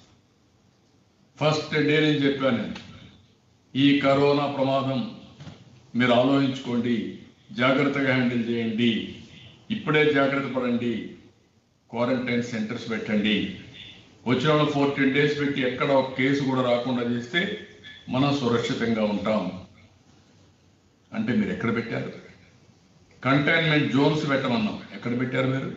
ఫస్ట్ డే నేను చెప్పాను నేను. ఈ కరోనా ప్రమాదం మీరు ఆలోచించుకోండి జాగ్రత్తగా హ్యాండిల్ చేయండి ఇప్పుడే జాగ్రత్త పడండి క్వారంటైన్ సెంటర్స్ పెట్టండి వచ్చిన వాళ్ళు ఫోర్టీన్ డేస్ పెట్టి ఎక్కడ ఒక కేసు కూడా రాకుండా చేస్తే మనం సురక్షితంగా ఉంటాం అంటే మీరు ఎక్కడ పెట్టారు కంటైన్మెంట్ జోన్స్ పెట్టమన్నాం ఎక్కడ పెట్టారు మీరు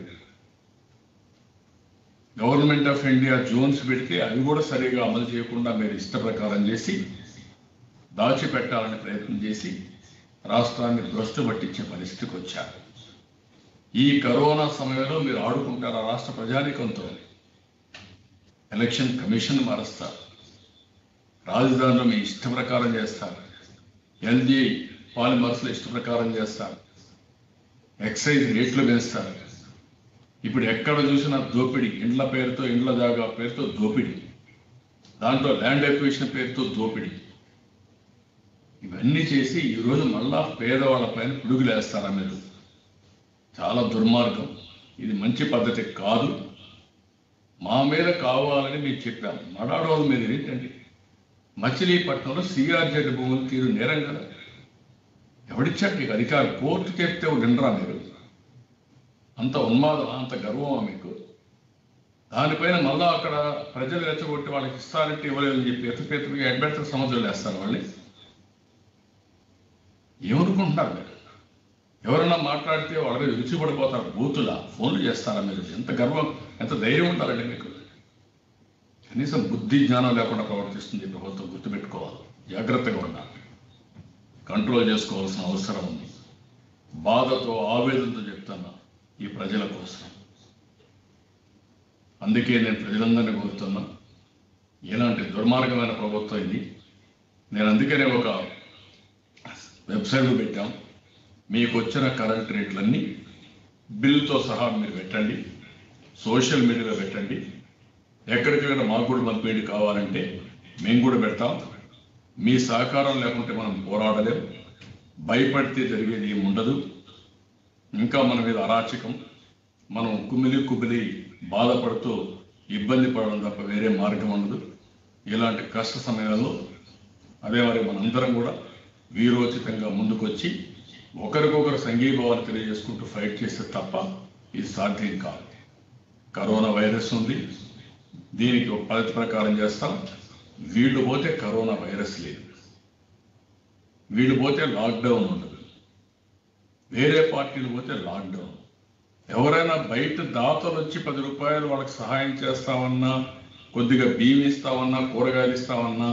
గవర్నమెంట్ ఆఫ్ ఇండియా జోన్స్ పెడితే అవి కూడా సరిగా అమలు చేయకుండా మీరు ఇష్ట ప్రకారం చేసి దాచిపెట్టాలని ప్రయత్నం చేసి రాష్ట్రాన్ని భ్రష్టు పట్టించే పరిస్థితికి వచ్చారు ఈ కరోనా సమయంలో మీరు ఆడుకుంటారా రాష్ట్ర ప్రజానికంతో ఎలక్షన్ కమిషన్ మారుస్తారు రాజధానిలో మీ ఇష్ట ప్రకారం చేస్తారు ఎల్జీ పాలిమర్స్లో ఇష్ట ప్రకారం చేస్తారు ఎక్సైజ్ రేట్లు పెంచుతారు ఇప్పుడు ఎక్కడ చూసినా దోపిడీ ఇండ్ల పేరుతో ఇండ్ల జాగా పేరుతో దోపిడీ దాంట్లో ల్యాండ్ ఎక్విషన్ పేరుతో దోపిడీ ఇవన్నీ చేసి ఈరోజు మళ్ళా పేదవాళ్ళ పైన పిడుగులేస్తారా మీరు చాలా దుర్మార్గం ఇది మంచి పద్ధతి కాదు మా మీద కావాలని మేము చెప్పాం మడాడోళ్ళ మీద ఏంటండి మచిలీపట్నంలో సిఆర్జెడ్ భూములు తీరు నేరం కదా ఎవడిచ్చాడు నీకు అధికారం కోర్టు చెప్తే వినరా మీరు అంత ఉన్మాదం అంత గర్వమా మీకు దానిపైన మళ్ళా అక్కడ ప్రజలు రెచ్చగొట్టి వాళ్ళకి ఇస్తారంటే ఇవ్వలేదని చెప్పి ఎత్తుపెత్తుగా ఎడ్బెత్త సమస్యలు వేస్తారు వాళ్ళని ఏమనుకుంటున్నారు మీరు ఎవరన్నా మాట్లాడితే వాళ్ళ మీద విరుచిపడిపోతారు బూతులా ఫోన్లు చేస్తారా మీరు ఎంత గర్వం ఎంత ధైర్యం ఉండాలండి మీకు కనీసం బుద్ధి జ్ఞానం లేకుండా ప్రవర్తిస్తుంది ఈ ప్రభుత్వం గుర్తుపెట్టుకోవాలి జాగ్రత్తగా ఉండాలి కంట్రోల్ చేసుకోవాల్సిన అవసరం ఉంది బాధతో ఆవేదనతో చెప్తున్నా ఈ ప్రజల కోసం అందుకే నేను ప్రజలందరినీ కోరుతున్నా ఇలాంటి దుర్మార్గమైన ప్రభుత్వం ఇది నేను అందుకనే ఒక వెబ్సైట్ పెట్టాం మీకు వచ్చిన కరెంట్ రేట్లన్నీ బిల్లుతో సహా మీరు పెట్టండి సోషల్ మీడియాలో పెట్టండి ఎక్కడికైనా మాకు కూడా పంపిణీ కావాలంటే మేము కూడా పెడతాం మీ సహకారం లేకుంటే మనం పోరాడలేం భయపడితే జరిగేది ఏమి ఉండదు ఇంకా మన మీద అరాచకం మనం కుమిలి కుమిలి బాధపడుతూ ఇబ్బంది పడడం తప్ప వేరే మార్గం ఉండదు ఇలాంటి కష్ట సమయాల్లో అదే మరి మనందరం కూడా వీరోచితంగా ముందుకొచ్చి ఒకరికొకరు సంఘీభావాలు తెలియజేసుకుంటూ ఫైట్ చేస్తే తప్ప ఇది సాధ్యం కాదు కరోనా వైరస్ ఉంది దీనికి ఒక పద్ధతి ప్రకారం చేస్తాం వీళ్ళు పోతే కరోనా వైరస్ లేదు వీళ్ళు పోతే లాక్డౌన్ ఉండదు వేరే పార్టీలు పోతే లాక్డౌన్ ఎవరైనా బయట దాతలు వచ్చి పది రూపాయలు వాళ్ళకి సహాయం చేస్తామన్నా కొద్దిగా బియ్యం ఇస్తామన్నా కూరగాయలు ఇస్తామన్నా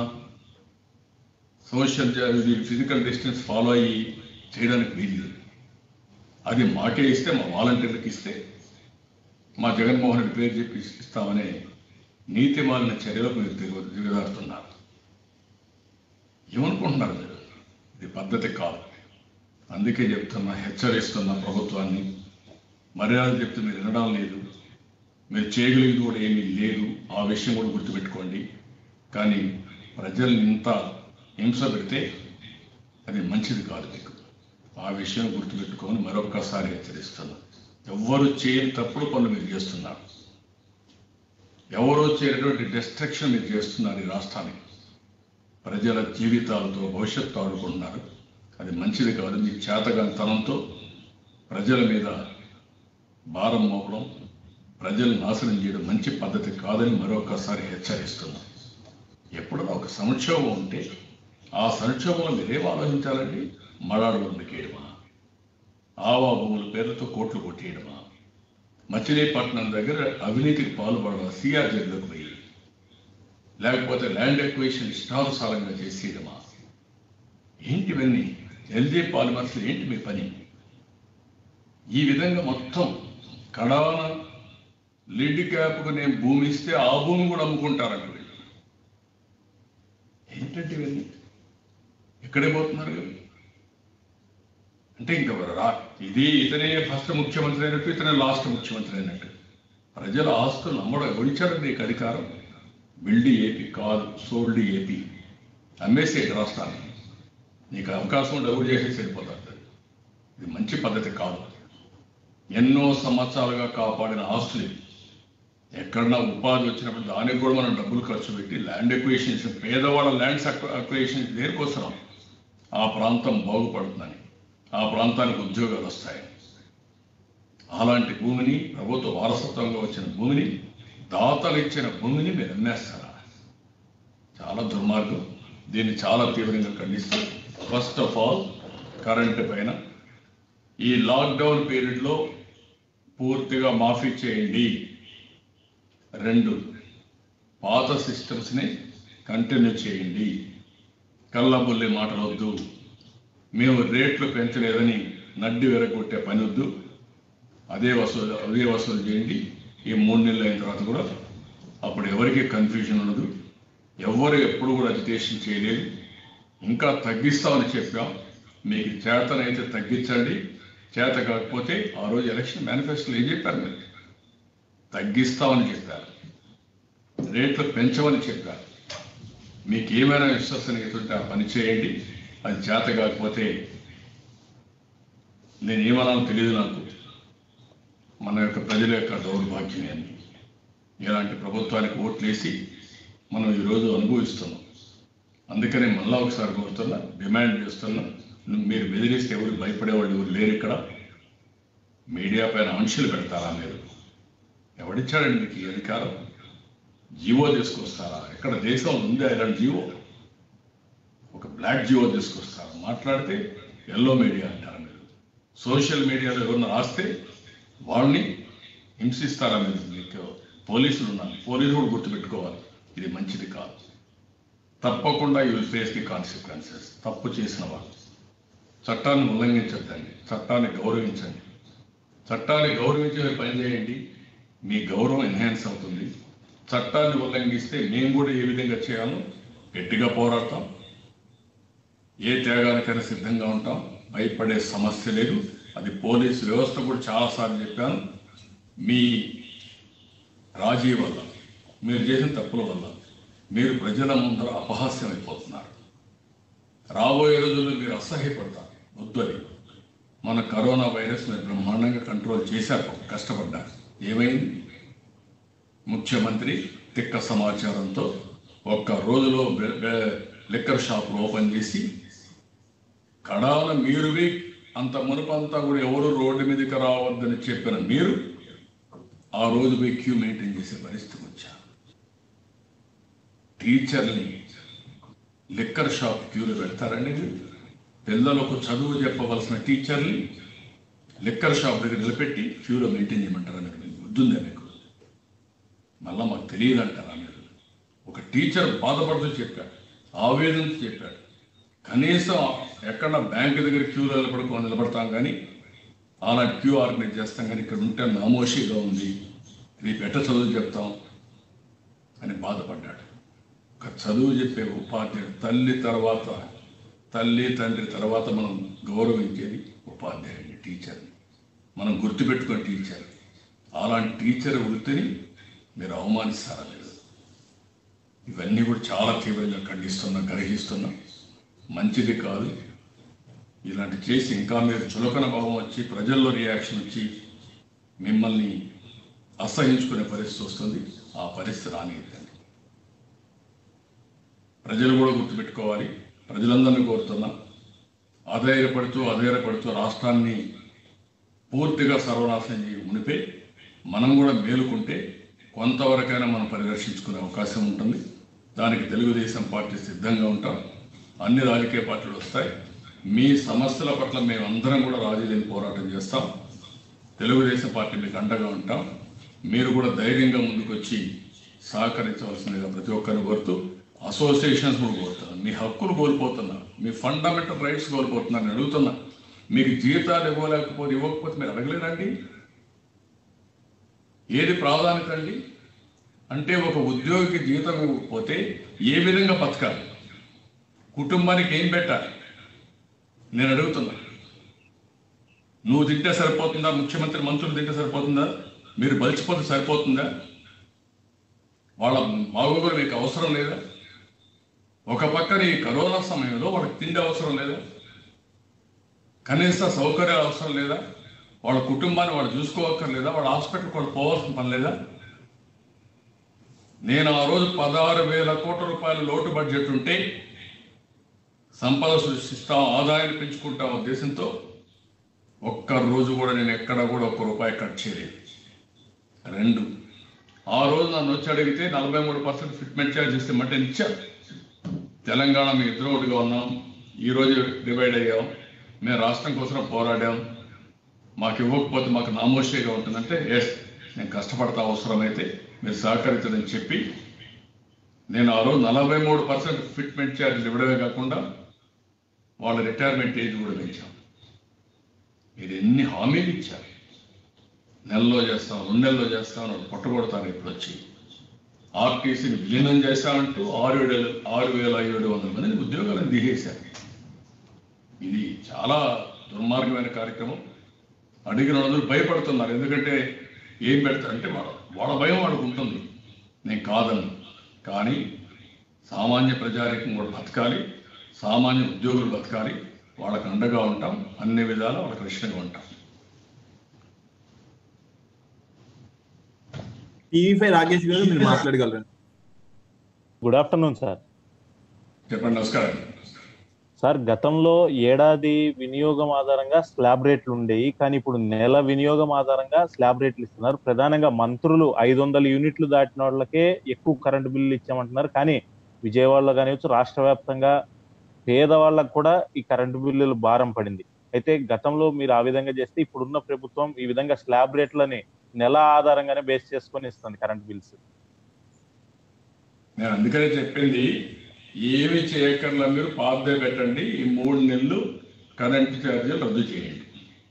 సోషల్ ఫిజికల్ డిస్టెన్స్ ఫాలో అయ్యి చేయడానికి వీలు అది మాకే ఇస్తే మా వాలంటీర్లకు ఇస్తే మా జగన్మోహన్ రెడ్డి పేరు చెప్పి ఇస్తామనే నీతి మాలిన చర్యలకు మీరు దిగు దిగజారుతున్నారు ఏమనుకుంటున్నారు మీరు ఇది పద్ధతి కాదు అందుకే చెప్తున్నా హెచ్చరిస్తున్న ప్రభుత్వాన్ని మర్యాద చెప్తే మీరు వినడం లేదు మీరు చేయగలిగేది కూడా ఏమీ లేదు ఆ విషయం కూడా గుర్తుపెట్టుకోండి కానీ ప్రజల్ని ఇంత హింస పెడితే అది మంచిది కాదు మీకు ఆ విషయం గుర్తుపెట్టుకొని మరొక్కసారి హెచ్చరిస్తున్నా ఎవ్వరు చేయని తప్పుడు పనులు మీరు చేస్తున్నారు ఎవరో చేయనటువంటి డిస్ట్రక్షన్ మీరు చేస్తున్నారు ఈ రాష్ట్రానికి ప్రజల జీవితాలతో భవిష్యత్తు ఆడుకుంటున్నారు అది మంచిది కాదు మీ చేతగానితనంతో ప్రజల మీద భారం మోపడం ప్రజలను నాశనం చేయడం మంచి పద్ధతి కాదని మరొకసారి హెచ్చరిస్తున్నాం ఎప్పుడైనా ఒక సంక్షోభం ఉంటే ఆ సంక్షోభంలో మీరేం ఆలోచించాలండి మడాడు కేయడమా ఆవా భూముల పేర్లతో కోట్లు కొట్టేయడమా మచిలీపట్నం దగ్గర అవినీతికి పాల్పడడం సిఆర్జెడ్లోకి పోయి లేకపోతే ల్యాండ్ ఎక్వేషన్ ఇష్టానుసారంగా చేసేయడమా ఏంటి ఇవన్నీ ఎల్జీ పాలిమర్స్ ఏంటి మీ పని ఈ విధంగా మొత్తం కడాన లిడ్ క్యాప్కు నేను భూమి ఇస్తే ఆ భూమి కూడా అమ్ముకుంటారంట వీళ్ళు ఏంటంటే ఇవన్నీ ఎక్కడే పోతున్నారు వీళ్ళు? అంటే ఇంకా రా ఇది ఇతనే ఫస్ట్ ముఖ్యమంత్రి అయినట్టు ఇతనే లాస్ట్ ముఖ్యమంత్రి అయినట్టు ప్రజల ఆస్తులు అమ్మడం ఎవరిచ్చారు నీకు అధికారం బిల్డ్ ఏపీ కాదు సోల్డ్ ఏపీ అమ్మేసే రాష్ట్రాన్ని నీకు అవకాశం ఉంటే ఎవరు చేసేసి వెళ్ళిపోతారు ఇది మంచి పద్ధతి కాదు ఎన్నో సంవత్సరాలుగా కాపాడిన ఆస్తులు ఇవి. ఎక్కడన్నా ఉపాధి వచ్చినప్పుడు దానికి కూడా మనం డబ్బులు ఖర్చు పెట్టి ల్యాండ్ ఎక్వేషన్స్ పేదవాళ్ళ ల్యాండ్స్ అక్వేషన్స్ దేనికోసం ఆ ప్రాంతం బాగుపడుతుందని ఆ ప్రాంతానికి ఉద్యోగాలు వస్తాయి అలాంటి భూమిని ప్రభుత్వ వారసత్వంగా వచ్చిన భూమిని దాతలు ఇచ్చిన భూమిని మీరు అమ్మేస్తారా చాలా దుర్మార్గం దీన్ని చాలా తీవ్రంగా ఖండిస్తాం ఫస్ట్ ఆఫ్ ఆల్ కరెంటు పైన ఈ లాక్డౌన్ పీరియడ్లో పూర్తిగా మాఫీ చేయండి రెండు పాత సిస్టమ్స్ని కంటిన్యూ చేయండి కళ్ళబుల్లి మాటలు వద్దు మేము రేట్లు పెంచలేదని నడ్డి వెరగొట్టే పని వద్దు అదే వసూలు అదే వసూలు చేయండి ఈ మూడు నెలలు అయిన తర్వాత కూడా అప్పుడు ఎవరికి కన్ఫ్యూజన్ ఉండదు ఎవరు ఎప్పుడు కూడా అజిటేషన్ చేయలేదు ఇంకా తగ్గిస్తామని చెప్పాం మీకు చేతనైతే తగ్గించండి చేత కాకపోతే ఆ రోజు ఎలక్షన్ మేనిఫెస్టోలో ఏం చెప్పారు మీరు తగ్గిస్తామని చెప్పారు రేట్లు పెంచమని చెప్పారు మీకు ఏమైనా విశ్వసనీయత ఉంటే ఆ పని చేయండి అది చేత కాకపోతే నేను ఏమనాలో తెలియదు నాకు మన యొక్క ప్రజల యొక్క దౌర్భాగ్యం అని ఇలాంటి ప్రభుత్వానికి ఓట్లేసి మనం ఈరోజు అనుభవిస్తున్నాం అందుకని మళ్ళా ఒకసారి కోరుతున్నా డిమాండ్ చేస్తున్నా నువ్వు మీరు బెదిరిస్తే ఎవరు భయపడేవాళ్ళు ఎవరు లేరు ఇక్కడ మీడియా పైన ఆంక్షలు పెడతారా మీరు ఎవడిచ్చాడండి మీకు ఈ అధికారం జీవో తీసుకొస్తారా ఎక్కడ దేశంలో ఉంది ఇలాంటి జీవో ఒక బ్లాక్ జీవో తీసుకొస్తారా మాట్లాడితే ఎల్లో మీడియా అంటారు మీరు సోషల్ మీడియాలో ఎవరిని రాస్తే వాళ్ళని హింసిస్తారా మీరు మీకు పోలీసులు ఉన్నారు పోలీసులు కూడా గుర్తుపెట్టుకోవాలి ఇది మంచిది కాదు తప్పకుండా you will face the consequences తప్పు చేసిన వాళ్ళు చట్టాన్ని ఉల్లంఘించద్దండి చట్టాన్ని గౌరవించండి చట్టాన్ని గౌరవించి మీరు పని చేయండి మీ గౌరవం ఎన్హాన్స్ అవుతుంది చట్టాన్ని ఉల్లంఘిస్తే మేము కూడా ఏ విధంగా చేయాలో గట్టిగా పోరాడతాం ఏ త్యాగానికైనా సిద్ధంగా ఉంటాం భయపడే సమస్య లేదు అది పోలీసు వ్యవస్థ కూడా చాలాసార్లు చెప్పాను మీ రాజీ వల్ల మీరు చేసిన తప్పుల వల్ల మీరు ప్రజల ముందర అపహాస్యం అయిపోతున్నారు రాబోయే రోజుల్లో మీరు అసహ్యపడతారు వద్దని మన కరోనా వైరస్ మీరు బ్రహ్మాండంగా కంట్రోల్ చేశారు కష్టపడ్డారు ఏమైంది ముఖ్యమంత్రి తిక్క సమాచారంతో ఒక్క రోజులో బె- బె- లిక్కర్ షాపులు ఓపెన్ చేసి కడాల మీరు పోయి అంత మునుపంతా కూడా ఎవరు రోడ్డు మీదకి రావద్దని చెప్పిన మీరు ఆ రోజు పోయి క్యూ మెయింటైన్ చేసే పరిస్థితికి వచ్చారు టీచర్ని లిక్కర్ షాప్ క్యూలో పెడతారండి మీరు? పిల్లలకు చదువు చెప్పవలసిన టీచర్ని లిక్కర్ షాప్ దగ్గర నిలబెట్టి క్యూలో మెయింటైన్ చేయమంటారా మీరు మీకు బుద్ధుందా మీకు మళ్ళా మాకు తెలియదు అంటారా మీరు ఒక టీచర్ బాధపడుతూ చెప్పాడు ఆవేదనతో చెప్పాడు కనీసం ఎక్కడ బ్యాంక్ దగ్గర క్యూలో నిలబడుకో నిలబడతాం కానీ అలాంటి క్యూ ఆర్గనైజ్ చేస్తాం కానీ ఇక్కడ ఉంటే నామోషిగా ఉంది రేపు ఎట్ట చదువు చెప్తాం అని బాధపడ్డాడు ఒక చదువు చెప్పే ఉపాధ్యాయుడు తల్లి తర్వాత తల్లి తండ్రి తర్వాత మనం గౌరవించేది ఉపాధ్యాయుడిని టీచర్ని మనం గుర్తుపెట్టుకునే టీచర్ అలాంటి టీచర్ వృత్తిని మీరు అవమానిస్తారా మీరు ఇవన్నీ కూడా చాలా తీవ్రంగా ఖండిస్తున్నా గ్రహిస్తున్నా మంచిది కాదు ఇలాంటి చేసి ఇంకా మీరు చులకన భావం వచ్చి ప్రజల్లో రియాక్షన్ వచ్చి మిమ్మల్ని అసహించుకునే పరిస్థితి వస్తుంది ఆ పరిస్థితి రానియద్దండి ప్రజలు కూడా గుర్తుపెట్టుకోవాలి ప్రజలందరినీ కోరుతున్నా అధైర్యపడుతూ అధైర్యపడుతూ రాష్ట్రాన్ని పూర్తిగా సర్వనాశనం చేయ మునిపే మనం కూడా మేలుకుంటే కొంతవరకైనా మనం పరిరక్షించుకునే అవకాశం ఉంటుంది దానికి తెలుగుదేశం పార్టీ సిద్ధంగా ఉంటాం అన్ని రాజకీయ పార్టీలు వస్తాయి మీ సమస్యల పట్ల మేమందరం కూడా రాజీలేని పోరాటం చేస్తాం తెలుగుదేశం పార్టీ మీకు అండగా ఉంటాం మీరు కూడా ధైర్యంగా ముందుకు వచ్చి సహకరించవలసిందిగా ప్రతి ఒక్కరిని కోరుతూ అసోసియేషన్స్ కూడా కోరుతున్నాను మీ హక్కులు కోల్పోతున్నారు మీ ఫండమెంటల్ రైట్స్ కోల్పోతున్నారు నేను అడుగుతున్నా మీకు జీతాలు ఇవ్వలేకపోతే ఇవ్వకపోతే మీరు అడగలేరండి ఏది ప్రాధాన్యత అండి అంటే ఒక ఉద్యోగికి జీతం ఇవ్వకపోతే ఏ విధంగా బతకాలి కుటుంబానికి ఏం పెట్టాలి నేను అడుగుతున్నా నువ్వు తింటే సరిపోతుందా ముఖ్యమంత్రి మంత్రులు తింటే సరిపోతుందా మీరు బలిచిపోతే సరిపోతుందా వాళ్ళ బాగోగులు మీకు అవసరం లేదా ఒక పక్కన ఈ కరోనా సమయంలో వాళ్ళకి తిండి అవసరం లేదా కనీస సౌకర్యాలు అవసరం లేదా వాళ్ళ కుటుంబాన్ని వాళ్ళు చూసుకోవక్కర్లేదా వాళ్ళ హాస్పిటల్కి వాళ్ళు పోవాల్సిన పని లేదా నేను ఆ రోజు పదహారు వేల కోట్ల రూపాయల లోటు బడ్జెట్ ఉంటే సంపద సృష్టిస్తాం ఆదాయాన్ని పెంచుకుంటాం ఉద్దేశంతో ఒక్క రోజు కూడా నేను ఎక్కడ కూడా ఒక్క రూపాయి కట్ చేయలేదు రెండు ఆ రోజు నన్ను వచ్చి అడిగితే నలభై మూడు పర్సెంట్ ఫిట్మెంట్ ఛార్జ్ ఇస్తే మట్టి ఇచ్చారు తెలంగాణ మీ ఇద్దరు ఒకటిగా ఉన్నాం ఈ రోజు డివైడ్ అయ్యాం మేము రాష్ట్రం కోసం పోరాడాం మాకు ఇవ్వకపోతే మాకు నామోషిగా ఉంటుందంటే ఎస్ నేను కష్టపడతా అవసరమైతే మీరు సహకరించదని చెప్పి నేను ఆ రోజు నలభై మూడు పర్సెంట్ ఫిట్మెంట్ ఛార్జ్ ఇవ్వడమే కాకుండా వాళ్ళ రిటైర్మెంట్ ఏజ్ కూడా పెంచాం మీరు ఎన్ని హామీలు ఇచ్చారు నెలలో చేస్తాం రెండు నెలల్లో చేస్తాం అని పుట్టగొడతారు ఇప్పుడు వచ్చి ఆర్టీసీని విలీనం చేస్తామంటూ ఆరు వేల ఆరు వేల ఏడు వందల మందిని ఉద్యోగాలను దిగేశారు ఇది చాలా దుర్మార్గమైన కార్యక్రమం అడిగిన వాళ్ళందరూ భయపడుతున్నారు ఎందుకంటే ఏం పెడతారంటే వాళ్ళ వాళ్ళ భయం వాళ్ళకు ఉంటుంది నేను కాదను కానీ సామాన్య ప్రజారికం కూడా బతకాలి సామాన్య ఉద్యోగులు బతకాలి వాళ్ళకు అండగా ఉంటాం అన్ని విధాలా వాళ్ళకి రక్షణగా ఉంటాం టీవీ ఫైవ్ రాకేష్ గారు మీరు మాట్లాడగలరు గుడ్ ఆఫ్టర్నూన్ సార్ చెప్పండి నమస్కారం సార్ గతంలో ఏడాది వినియోగం ఆధారంగా స్లాబ్ రేట్లు ఉండేవి కానీ ఇప్పుడు నెల వినియోగం ఆధారంగా స్లాబ్ రేట్లు ఇస్తున్నారు ప్రధానంగా మంత్రులు ఐదు వందల యూనిట్లు దాటిన వాళ్ళకే ఎక్కువ కరెంటు బిల్లు ఇచ్చామంటున్నారు కానీ విజయవాడలో కానివచ్చు రాష్ట్ర వ్యాప్తంగా పేదవాళ్ళకు కూడా ఈ కరెంటు బిల్లులు భారం పడింది అయితే గతంలో మీరు ఆ విధంగా చేస్తే ఇప్పుడున్న ప్రభుత్వం ఈ విధంగా స్లాబ్ రేట్లని నెల ఆధారంగానే బేస్ చేసుకొని ఇస్తుంది కరెంట్ బిల్స్ నేను అందుకనే చెప్పింది ఏమి చేయకుండా మీరు పాతదే పెట్టండి ఈ మూడు నెలలు కరెంట్ ఛార్జీలు రద్దు చేయండి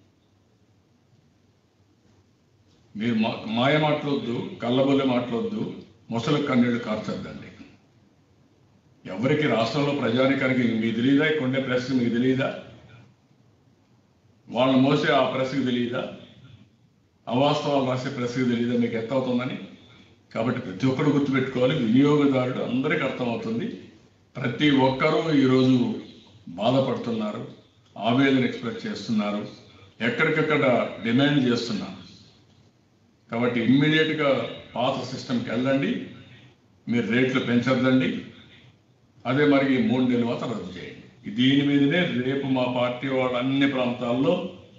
మీరు మా- మాయ మాట్లాడొద్దు కళ్ళబొల్లి మాట్లాడొద్దు ముసలి కన్నీళ్ళు కార్చొద్దండి ఎవరికి రాష్ట్రంలో ప్రజానికానికి మీకు తెలియదా ఇక్కడ ఉండే ప్రెస్ మీకు తెలియదా వాళ్ళని మోసే ఆ ప్రెస్కి తెలియదా అవాస్తవాలు రాసే ప్రెస్కి తెలియదా మీకు ఎత్త అవుతుందని కాబట్టి ప్రతి ఒక్కరు గుర్తుపెట్టుకోవాలి వినియోగదారుడు అందరికీ అర్థమవుతుంది ప్రతి ఒక్కరూ ఈరోజు బాధపడుతున్నారు ఆవేదన ఎక్స్ప్రెస్ చేస్తున్నారు ఎక్కడికక్కడ డిమాండ్ చేస్తున్నారు కాబట్టి ఇమ్మీడియట్గా పాత సిస్టమ్కి వెళ్ళండి మీరు రేట్లు పెంచొద్దండి అదే మరి ఈ మూడు నెలల మాత్రం రద్దు చేయండి దీని మీదనే రేపు మా పార్టీ వాళ్ళు అన్ని ప్రాంతాల్లో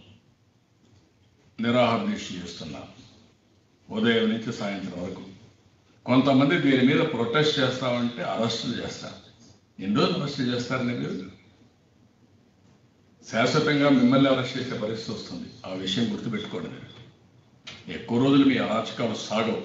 నిరాహార దీక్ష చేస్తున్నారు ఉదయం నుంచి సాయంత్రం వరకు కొంతమంది దీని మీద ప్రొటెస్ట్ చేస్తామంటే అరెస్ట్ చేస్తారు ఎన్ని రోజులు అరెస్ట్ చేస్తారని మీరు శాశ్వతంగా మిమ్మల్ని అరెస్ట్ చేసే పరిస్థితి వస్తుంది ఆ విషయం గుర్తుపెట్టుకోండి మీరు ఎక్కువ రోజులు మీ అరాచకాలు సాగవు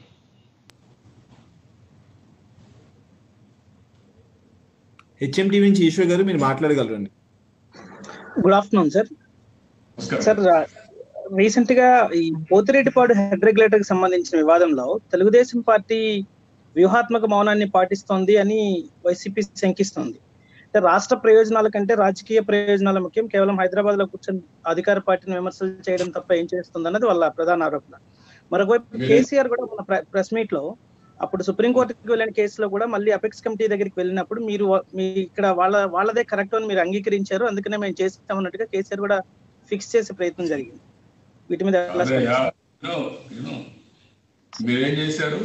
హెచ్ఎం టీవీ నుంచి ఈశ్వర్ గారు మీరు మాట్లాడగలరండి గుడ్ ఆఫ్టర్నూన్ సార్ నమస్కారం సార్ రీసెంట్ గా ఈ పోతిరెడ్డిపాడు హెడ్ రెగ్యులేటర్ కి సంబంధించిన వివాదంలో తెలుగుదేశం పార్టీ వ్యూహాత్మక మౌనాన్ని పాటిస్తోంది అని వైసీపీ శంకిస్తోంది అంటే రాష్ట్ర ప్రయోజనాల కంటే రాజకీయ ప్రయోజనాల ముఖ్యం కేవలం హైదరాబాద్ లో కూర్చొని అధికార పార్టీని విమర్శలు చేయడం తప్ప ఏం చేస్తుంది అన్నది వాళ్ళ ప్రధాన ఆరోపణ మరొకవైపు మీరే- కేసీఆర్ కూడా మన ప్రెస్ మీట్ లో అప్పుడు సుప్రీంకోర్టుకి వెళ్ళిన కేసులో కూడా మళ్ళీ అపెక్స్ కమిటీ దగ్గరికి వెళ్ళినప్పుడు మీరు మీ ఇక్కడ వాళ్ళ వాళ్ళదే కరెక్ట్ అని మీరు అంగీకరించారు అందుకనే మేము చేస్తామన్నట్టుగా కేసీఆర్ కూడా ఫిక్స్ చేసే ప్రయత్నం జరిగింది వీటి మీద ఎలా అదే యా, no, you know, మీరేం చేశారు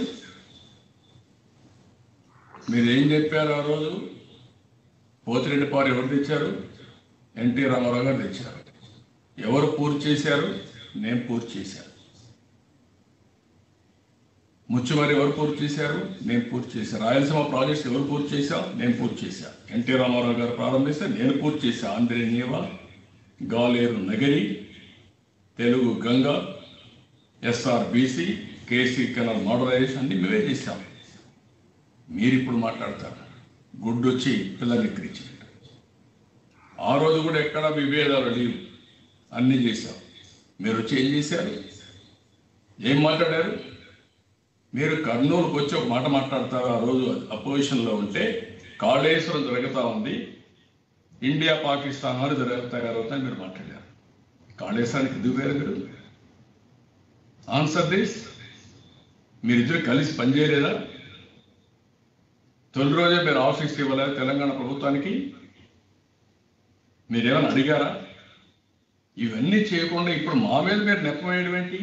మీరేం చెప్పారు ఆ రోజు పోతిరెడ్డి పారు ఎవరు తెచ్చారు ఎన్టీ రామారావు గారు తెచ్చారు ఎవరు పూర్తి చేశారు నేను పూర్తి చేశాను ముచ్చుమరి ఎవరు పూర్తి చేశారు నేను పూర్తి చేశాను రాయలసీమ ప్రాజెక్ట్స్ ఎవరు పూర్తి చేశాం నేను పూర్తి చేశాను ఎన్టీ రామారావు గారు ప్రారంభిస్తే నేను పూర్తి చేశాను Handri Neeva Galeru Nagari Telugu Ganga SRBC KC canal modernization అన్ని మేమే చేశాం మీరు ఇప్పుడు మాట్లాడతారు గుడ్డు వచ్చి పిల్లల్ని ఎక్కిరించినట్టు ఆ రోజు కూడా ఎక్కడ విభేదాలు లేవు అన్ని చేశాం మీరు వచ్చి ఏం చేశారు ఏం మాట్లాడారు మీరు కర్నూలుకు వచ్చి ఒక మాట మాట్లాడతారు ఆ రోజు అపోజిషన్లో ఉంటే కాళేశ్వరం జరుగుతూ ఉంది ఇండియా పాకిస్తాన్ వారు జరగ తయారవుతాయని మీరు మాట్లాడారు కాళేశ్వరానికి ఎందుకు వేరు మీరు ఆన్సర్ దిస్ మీరిద్దరు కలిసి పనిచేయలేదా తొలి రోజే మీరు ఆఫీస్ ఇవ్వలేదు తెలంగాణ ప్రభుత్వానికి మీరేమైనా అడిగారా ఇవన్నీ చేయకుండా ఇప్పుడు మా మీద మీరు నెప్పం వేయడం ఏంటి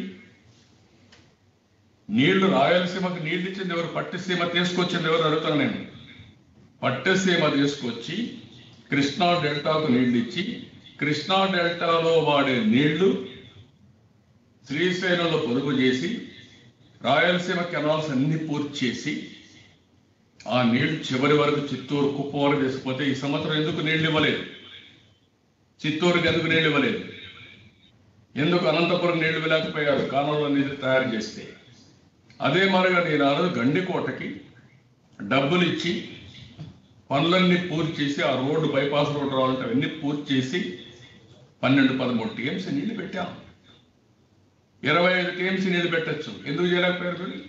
నీళ్లు రాయలసీమకు నీళ్లు ఇచ్చింది ఎవరు పట్టిసీమ తీసుకొచ్చింది ఎవరు అడుగుతాను నేను పట్టిసీమ తీసుకొచ్చి కృష్ణా డెల్టాకు నీళ్లు ఇచ్చి కృష్ణా డెల్టాలో వాడే నీళ్లు శ్రీశైలంలో పొదుపు చేసి రాయలసీమ కెనాల్స్ అన్ని పూర్తి చేసి ఆ నీళ్లు చివరి వరకు చిత్తూరు కుప్పం వరకు తీసుకుపోతే ఈ సంవత్సరం ఎందుకు నీళ్లు ఇవ్వలేదు చిత్తూరుకి ఎందుకు నీళ్లు ఇవ్వలేదు ఎందుకు అనంతపురం నీళ్లు ఇవ్వలేకపోయారు కాలంలో నీళ్ళు తయారు చేస్తే అదే మరిగా నేను ఆ రోజు గండికోటకి డబ్బులు ఇచ్చి పనులన్నీ పూర్తి చేసి ఆ రోడ్డు బైపాస్ రోడ్డు రావాలంటే అవన్నీ పూర్తి చేసి పన్నెండు పదమూడు టీఎంసీ నీళ్లు పెట్టాం ఇరవై ఐదు టీఎంసీ నీళ్లు పెట్టచ్చు ఎందుకు చేయలేకపోయారు మీరు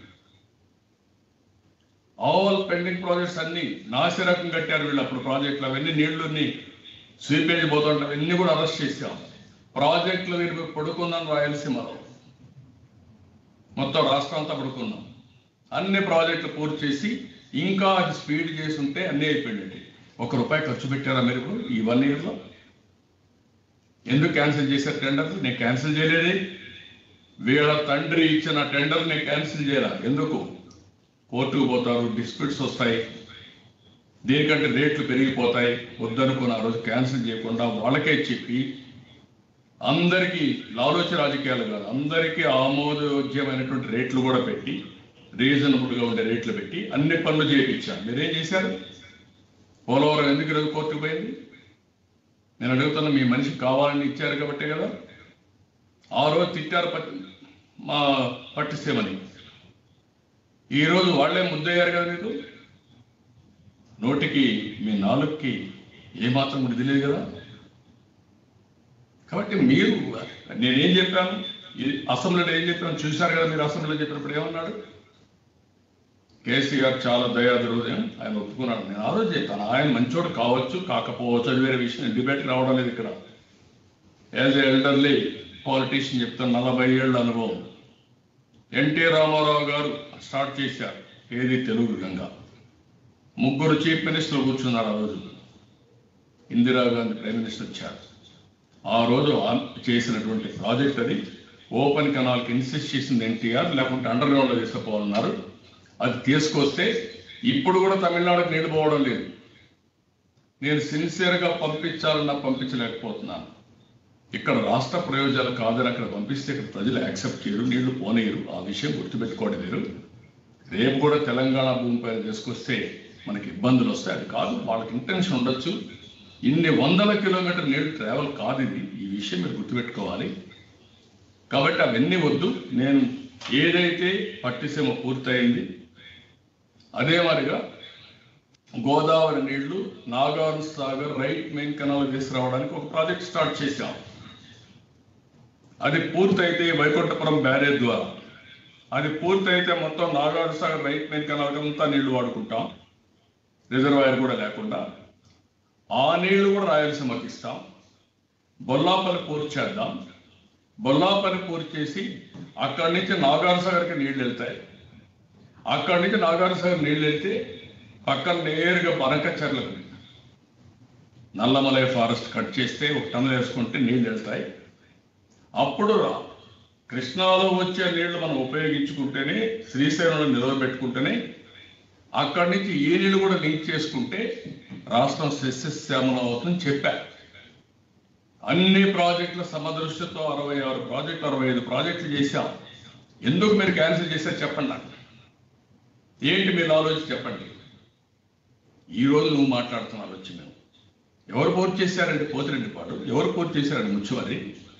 ఆల్ పెండింగ్ ప్రాజెక్ట్స్ అన్ని నాసిరకం కట్టారు వీళ్ళు అప్పుడు ప్రాజెక్టులు అవన్నీ నీళ్లుని స్వీపేజ్ పోతుంటే అవన్నీ కూడా అరెస్ట్ చేశాం ప్రాజెక్టులు వీళ్ళు పడుకుందాం రాయలసీమలో మొత్తం రాష్ట్రం అంతా పడుకున్నాం అన్ని ప్రాజెక్టులు పూర్తి చేసి ఇంకా అది స్పీడ్ చేసి ఉంటే అన్నీ అయిపోయినట్టు ఒక రూపాయి ఖర్చు పెట్టారా మీరు ఇప్పుడు ఈ వన్ ఇయర్లో ఎందుకు క్యాన్సిల్ చేశారు టెండర్ నేను క్యాన్సిల్ చేయలేదే వీళ్ళ తండ్రి ఇచ్చిన టెండర్ని క్యాన్సిల్ చేయాల ఎందుకు కోర్టుకు పోతారు డిస్ప్యూట్స్ వస్తాయి దీనికంటే రేట్లు పెరిగిపోతాయి వద్దనుకున్న ఆ రోజు క్యాన్సిల్ చేయకుండా వాళ్ళకే చెప్పి అందరికీ లాలోచి రాజకీయాలు కాదు అందరికీ ఆమోదయోగ్యమైనటువంటి రేట్లు కూడా పెట్టి రీజనబుల్ గా ఉండే రేట్లు పెట్టి అన్ని పనులు చేయించారు మీరేం చేశారు పోలవరం ఎందుకు ఈరోజు కోర్టుకు పోయింది నేను అడుగుతున్నా మీ మనిషి కావాలని ఇచ్చారు కాబట్టే కదా ఆ రోజు తిట్టారు పట్టి మా పట్టిస్తేమని ఈ రోజు వాళ్ళే ముద్దయ్యారు కదా మీకు నోటికి మీ నాలుగుకి ఏమాత్రం కూడా తెలియదు కదా కాబట్టి మీరు నేనేం చెప్పాను ఈ అసెంబ్లీలో ఏం చెప్పాను చూశారు కదా మీరు అసెంబ్లీలో చెప్పినప్పుడు ఏమన్నాడు కేసీఆర్ చాలా దయాది హృదయం ఆయన ఒప్పుకున్నాడు నేను ఆ రోజు చెప్పాను ఆయన మంచోడు కావచ్చు కాకపోవచ్చు అది వేరే విషయం డిబేట్ రావడం లేదు ఇక్కడ యాజ్ ఏ ఎల్డర్లీ పాలిటీషియన్ చెప్తాను నలభై ఏళ్ళ అనుభవం ఎన్టీ రామారావు గారు స్టార్ట్ చేశారు ఏది తెలుగు గంగ ముగ్గురు చీఫ్ మినిస్టర్లు కూర్చున్నారు ఆ రోజు ఇందిరాగాంధీ ప్రైమ్ మినిస్టర్ వచ్చారు ఆ రోజు ఆన్ చేసినటువంటి ప్రాజెక్ట్ అది ఓపెన్ కెనాల్కి ఇన్సిస్ట్ చేసింది ఎన్టీఆర్ లేకుంటే అండర్ గ్రౌండ్లో తీసుకుపోవాలన్నారు అది తీసుకొస్తే ఇప్పుడు కూడా తమిళనాడుకి నీళ్ళు పోవడం లేదు నేను సిన్సియర్గా పంపించాలన్నా పంపించలేకపోతున్నాను ఇక్కడ రాష్ట్ర ప్రయోజనాలు కాదని అక్కడ పంపిస్తే ఇక్కడ ప్రజలు యాక్సెప్ట్ చేయరు నీళ్లు పోనీయరు ఆ విషయం గుర్తుపెట్టుకోండి మీరు రేపు కూడా తెలంగాణ భూమిపైన తీసుకొస్తే మనకి ఇబ్బందులు వస్తాయి అది కాదు వాళ్ళకి ఇంటెన్షన్ ఉండొచ్చు ఇన్ని వందల కిలోమీటర్ నీళ్లు ట్రావెల్ కాదు ఇది ఈ విషయం మీరు గుర్తుపెట్టుకోవాలి కాబట్టి అవన్నీ వద్దు నేను ఏదైతే పట్టిసీమ పూర్తయింది అదే మాదిరిగా గోదావరి నీళ్లు Nagar Sagar right main canal తీసుకురావడానికి ఒక ప్రాజెక్ట్ స్టార్ట్ చేశాం అది పూర్తయితే వైకుంఠపురం బ్యారేజ్ ద్వారా అది పూర్తయితే మొత్తం Nagar Sagar right main canal అంతా నీళ్లు వాడుకుంటాం రిజర్వాయర్ కూడా లేకుండా ఆ నీళ్లు కూడా రాయలసీమకి ఇస్తాం బొల్లాపల్లి పూర్తి చేద్దాం బొల్లాపల్లి పూర్తి చేసి అక్కడి నుంచి నాగార్ సాగర్కి నీళ్లు వెళ్తాయి అక్కడి నుంచి నాగార్ సాగర్ నీళ్లు వెళ్తే పక్కన నేరుగా బనకచర్లకు నల్లమలై ఫారెస్ట్ కట్ చేస్తే ఒక టన్నులు వేసుకుంటే నీళ్లు వెళ్తాయి అప్పుడు రా- కృష్ణాలో వచ్చే నీళ్లు మనం ఉపయోగించుకుంటేనే శ్రీశైలంలో నిలవబెట్టుకుంటేనే అక్కడి నుంచి ఈ నీళ్లు కూడా లింక్ చేసుకుంటే రాష్ట్రం సస్యశ్యామలం అవుతుందని చెప్పా అన్ని ప్రాజెక్టుల సమదృష్టితో అరవై ఆరు ప్రాజెక్టులు అరవై ఐదు ప్రాజెక్టులు చేశాం ఎందుకు మీరు క్యాన్సిల్ చేశారు చెప్పండి నాకు ఏంటి మీరు ఆలోచించి చెప్పండి ఈ రోజు నువ్వు మాట్లాడుతున్నావు వచ్చి మేము ఎవరు పూర్తి చేశారండి పోతిరెడ్డి పాడు ఎవరు పూర్తి చేశారండి ముచ్చువారి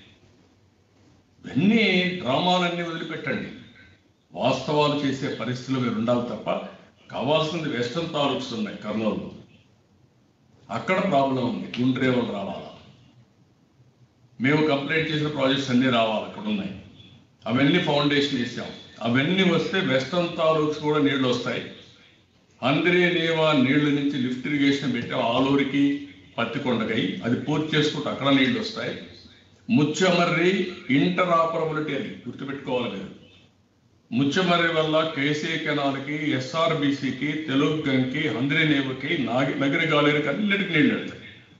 ఇవన్నీ డ్రామాలన్నీ వదిలిపెట్టండి వాస్తవాలు చేసే పరిస్థితులు మీరు ఉండాలి తప్ప కావాల్సింది వెస్టర్న్ తాలూక్స్ ఉన్నాయి కర్నూలు అక్కడ ప్రాబ్లం ఉంది గుండ్రేవులు రావాలా మేము కంప్లైంట్ చేసిన ప్రాజెక్ట్స్ అన్నీ రావాలి అక్కడ ఉన్నాయి అవన్నీ ఫౌండేషన్ వేసాం అవన్నీ వస్తే వెస్టర్న్ తాలూక్స్ కూడా నీళ్లు వస్తాయి అందరి నీవా నీళ్ల నుంచి లిఫ్ట్ ఇరిగేషన్ పెట్టాం ఆలూరికి పత్తికొండకై అది పూర్తి చేసుకుంటే అక్కడ నీళ్లు వస్తాయి ముచ్చమర్రి ఇంటర్ ఆపరబిలిటీ అది గుర్తుపెట్టుకోవాలి మీరు ముచ్చమర్రి వల్ల కేసీ కెనాల్కి ఎస్ఆర్బిసికి తెలుగుగంకి హంద్రినేవుకి నాగి నగరి గాలేరికి అన్నిటికీ నీళ్లు వెళ్తాయి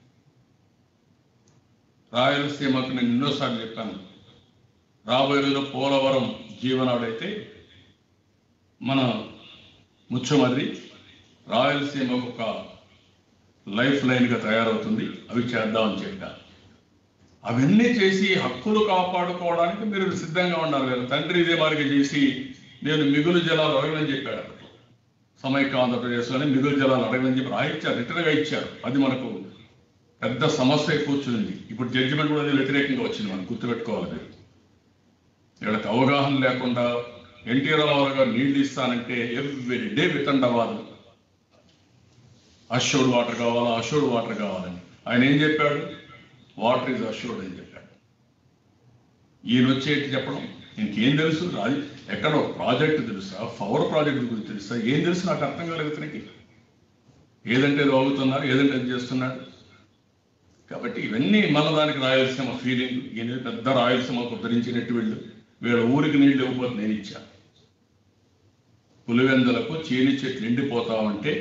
రాయలసీమకు నేను ఎన్నోసార్లు చెప్పాను రాబోయే రోజుల్లో పోలవరం జీవనాడైతే మన ముచ్చమర్రి రాయలసీమకు ఒక లైఫ్ లైన్గా తయారవుతుంది అవి చేద్దామని చెప్పాను అవన్నీ చేసి హక్కులు కాపాడుకోవడానికి మీరు సిద్ధంగా ఉండాలి కదా తండ్రి ఇదే మాదిరిగా చేసి నేను మిగులు జలాలు అడగనని చెప్పాడు అక్కడ సమైక్య ఆంధ్రప్రదేశ్లోనే మిగులు జలాలు అడగనని చెప్పి రాయించారు రిటర్న్గా ఇచ్చారు అది మనకు పెద్ద సమస్య కూర్చుంది ఇప్పుడు జడ్జిమెంట్ కూడా అది వ్యతిరేకంగా వచ్చింది మనం గుర్తుపెట్టుకోవాలి మీరు వీళ్ళకి అవగాహన లేకుండా ఎన్టీ రామారావు గారు నీళ్లు ఇస్తానంటే ఎవ్రీ డే వితండవాదం అష్యూర్డ్ వాటర్ కావాలా అష్యూర్డ్ వాటర్ కావాలని ఆయన ఏం చెప్పాడు వాటర్ ఇస్ అష్యూర్డ్ అని చెప్పాడు ఈయన వచ్చేటి చెప్పడం ఇంకేం తెలుసు రాజు ఎక్కడ ఒక ప్రాజెక్ట్ తెలుసా పవర్ ప్రాజెక్ట్ గురించి తెలుసా ఏం తెలుసు నాకు అర్థం కాలేదు ఇతనికి ఏదంటే అది అవుతున్నారు ఏదంటే అది చేస్తున్నాడు కాబట్టి ఇవన్నీ మన దానికి రాయలసీమ ఫీలింగ్ ఈయన పెద్ద రాయలసీమకు ఉద్ధరించినట్టు వీళ్ళు వీళ్ళ ఊరికి నీళ్లు ఇవ్వకపోతే నేను ఇచ్చా పులివెందులకు చీని చెట్లు ఎండిపోతా ఉంటే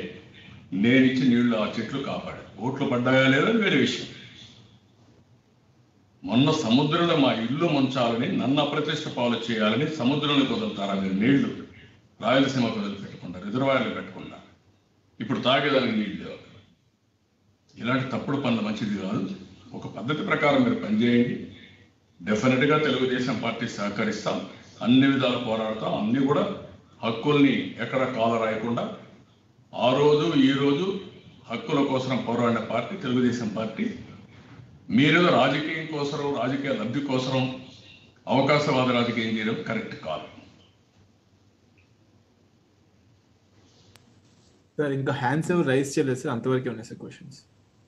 నేనిచ్చి నీళ్లు ఆ చెట్లు కాపాడు ఓట్లు పడ్డాయా లేదా అది వేరే విషయం మొన్న సముద్రంలో మా ఇల్లు ముంచాలని నన్ను అప్రతిష్ట పాలు చేయాలని సముద్రంలో కుదులుతారా మీరు నీళ్లు రాయలసీమ కుదులు పెట్టకుండా రిజర్వాయర్లు పెట్టకుండా ఇప్పుడు తాగేదానికి నీళ్ళు లేవు అక్కడ. ఇలాంటి తప్పుడు పనులు మంచిది కాదు ఒక పద్ధతి ప్రకారం మీరు పనిచేయండి డెఫినెట్గా తెలుగుదేశం పార్టీ సహకరిస్తాం అన్ని విధాలు పోరాడతాం అన్ని కూడా హక్కుల్ని ఎక్కడ కాల రాయకుండా ఆ రోజు ఈ రోజు హక్కుల కోసం పోరాడిన పార్టీ తెలుగుదేశం పార్టీ మీరేదో రాజకీయం కోసం రాజకీయ లబ్ధి కోసం అవకాశవాద రాజకీయం చేయడం కరెక్ట్ కాదు సార్ ఇంకా హ్యాండ్స్ ఎవరు రైస్ చేయలేదు సార్ అంతవరకే ఉన్నాయి సార్ క్వశ్చన్స్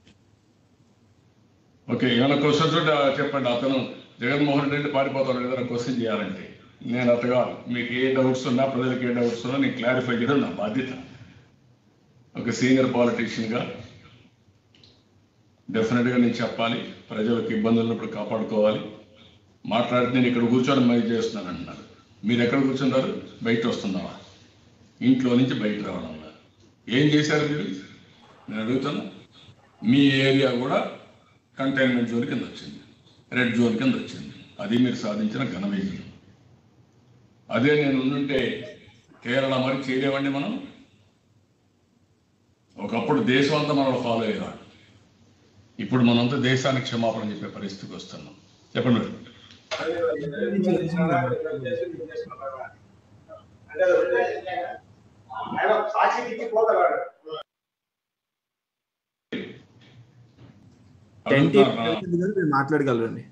ఓకే ఏమైనా క్వశ్చన్స్ ఉంటే చెప్పండి అతను జగన్మోహన్ రెడ్డి పారిపోతాడు ఏదైనా క్వశ్చన్ చేయాలంటే నేను అతగా మీకు ఏ డౌట్స్ ఉన్నా ప్రజలకు ఏ డౌట్స్ ఉన్నా నేను క్లారిఫై చేయడం నా బాధ్యత ఒక సీనియర్ పాలిటీషియన్గా డెఫినెట్గా నేను చెప్పాలి ప్రజలకు ఇబ్బందులు ఉన్నప్పుడు కాపాడుకోవాలి మాట్లాడితే నేను ఇక్కడ కూర్చొని మరి చేస్తున్నాను అంటున్నారు మీరు ఎక్కడ కూర్చున్నారు బయట వస్తున్నావా ఇంట్లో నుంచి బయట రావడం లేదు. ఏం చేశారు మీరు నేను అడుగుతాను మీ ఏరియా కూడా కంటైన్మెంట్ జోన్ కింద వచ్చింది రెడ్ జోన్ కింద వచ్చింది అది మీరు సాధించిన ఘన విజయం అదే నేను ఉండుంటే కేరళ మరి చేయలేమండి మనం ఒకప్పుడు దేశం అంతా మనం ఫాలో అయ్యేవాడు ఇప్పుడు మనంతా దేశానికి క్షమాపణ చెప్పే పరిస్థితికి వస్తున్నాం చెప్పండి మేడం. టెన్ అడుగుతున్నారా? మీరు మాట్లాడగలరండి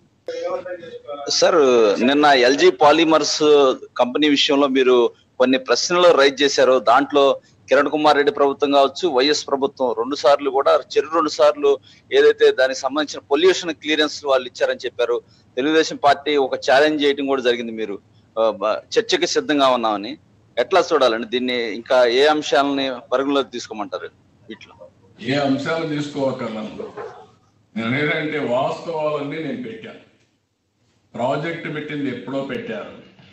సార్ నిన్న ఎల్జీ పాలిమర్స్ కంపెనీ విషయంలో మీరు కొన్ని ప్రశ్నలు రైజ్ చేశారు దాంట్లో కిరణ్ కుమార్ రెడ్డి ప్రభుత్వం కావచ్చు వైఎస్ ప్రభుత్వం రెండు సార్లు కూడా చెరు రెండు సార్లు ఏదైతే దానికి సంబంధించిన పొల్యూషన్ క్లియరెన్స్ వాళ్ళు ఇచ్చారని చెప్పారు తెలుగుదేశం పార్టీ ఒక ఛాలెంజ్ చేయడం కూడా జరిగింది మీరు ఆ, బ- చర్చకి సిద్ధంగా ఉన్నామని ఎట్లా చూడాలండి దీన్ని ఇంకా ఏ అంశాలని పరిగణలోకి తీసుకోమంటారు వీటిలో ఏ అంశాలు తీసుకోవక్కర్లను నేను ఏంటంటే వాస్తవాలన్నీ నేను పెట్టాను ప్రాజెక్ట్ పెట్టింది ఎప్పుడో పెట్టారు